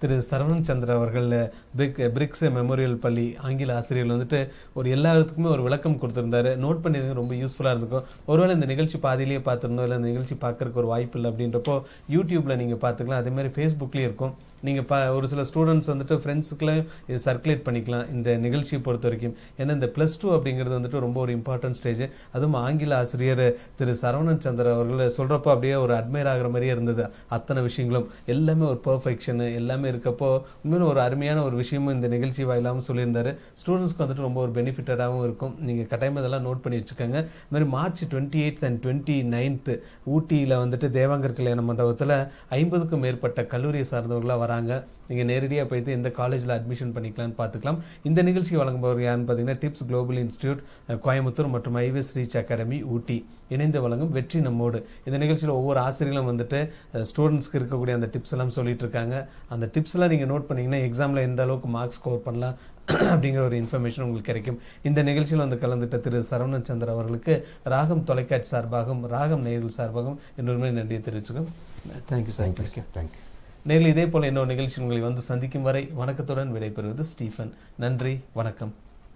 திரு சரவணன் சந்திர அவர்கள் பிரிக் பிரிக்ஸ் மெமோரியல் பள்ளி ஆங்கில ஆசிரியர்கள் வந்துட்டு ஒரு எல்லாத்துக்குமே ஒரு விளக்கம் கொடுத்திருந்தாரு நோட் பண்ணி ரொம்ப யூஸ்ஃபுல்லாக இருந்திருக்கும் ஒருவேளை இந்த நிகழ்ச்சி பாதியிலேயே பார்த்துருந்தோம் இல்லை இந்த நிகழ்ச்சி பார்க்கறதுக்கு ஒரு வாய்ப்பு இல்லை அப்படின்றப்போ யூடியூப்ல நீங்க பார்த்துக்கலாம் அதே மாதிரி ஃபேஸ்புக்லேயும் இருக்கும் நீங்கள் ப ஒரு சில ஸ்டூடெண்ட்ஸ் வந்துட்டு ஃப்ரெண்ட்ஸுக்குலாம் இது சர்க்குலேட் பண்ணிக்கலாம் இந்த நிகழ்ச்சியை பொறுத்த வரைக்கும் ஏன்னா இந்த ப்ளஸ் டூ அப்படிங்கிறது வந்துட்டு ரொம்ப ஒரு இம்பார்ட்டன்ட் ஸ்டேஜ் அதுவும் ஆங்கில ஆசிரியர் திரு சரவணன் சந்திர அவர்கள் சொல்கிறப்போ அப்படியே ஒரு அட்மையர் ஆகிற மாதிரியே இருந்தது அத்தனை விஷயங்களும் எல்லாமே ஒரு பர்ஃபெக்ஷனு எல்லாமே இருக்கப்போ உண்மையிலும் ஒரு அருமையான ஒரு விஷயமும் இந்த நிகழ்ச்சி வாயிலாகவும் சொல்லியிருந்தாரு ஸ்டூடெண்ட்ஸ்க்கு வந்துட்டு ரொம்ப ஒரு பெனிஃபிட்டடாகவும் இருக்கும் நீங்கள் கட்டாயமாக இதெல்லாம் நோட் பண்ணி வச்சுக்கோங்க இது மாதிரி March twenty eighth and twenty ninth ஊட்டியில் வந்துட்டு தேவாங்கர் கல்யாண மண்டபத்தில் ஐம்பதுக்கும் மேற்பட்ட கல்லூரியை சார்ந்தவர்களாக வராங்க நீங்கள் நேரடியாக போயிட்டு எந்த காலேஜில் அட்மிஷன் பண்ணிக்கலாம்னு பார்த்துக்கலாம் இந்த நிகழ்ச்சி வழங்குபவர் யாருன்னு பார்த்தீங்கன்னா டிப்ஸ் குளோபல் இன்ஸ்டியூட் அஹ், கோயம்புத்தூர் மற்றும் ஐவிஎஸ் ரீச் அகாடமி ஊட்டி இணைந்து வழங்கும் வெற்றி நம்மோடு இந்த நிகழ்ச்சியில் ஒவ்வொரு ஆசிரியர்களும் வந்துட்டு ஸ்டூடெண்ட்ஸ்க்கு இருக்கக்கூடிய அந்த டிப்ஸ் எல்லாம் சொல்லிட்டு இருக்காங்க அந்த டிப்ஸ்லாம் நீங்கள் நோட் பண்ணீங்கன்னா எக்ஸாமில் எந்த அளவுக்கு மார்க்ஸ் ஸ்கோர் பண்ணலாம் அப்படிங்கிற ஒரு இன்ஃபர்மேஷன் உங்களுக்கு கிடைக்கும் இந்த நிகழ்ச்சியில் வந்து கலந்துட்ட திரு சரவணன் சந்திர அவர்களுக்கு ராகம் தொலைக்காட்சி சார்பாகவும் ராகம் நேயர்கள் சார்பாகவும் இன்னொரு நன்றியை தெரிவிச்சுக்கோம் தேங்க்யூ சார் தேங்க்யூ தேங்க்யூ நேரில் இதே போல இன்னொரு நிகழ்ச்சி உங்களை வந்து சந்திக்கும் வரை வணக்கத்துடன் விடைபெறுவது ஸ்டீஃபன் நன்றி வணக்கம்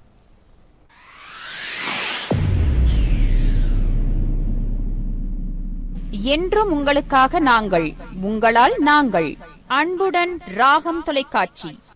என்றும் உங்களுக்காக நாங்கள் உங்களால் நாங்கள் அன்புடன் ராகம் தொலைக்காட்சி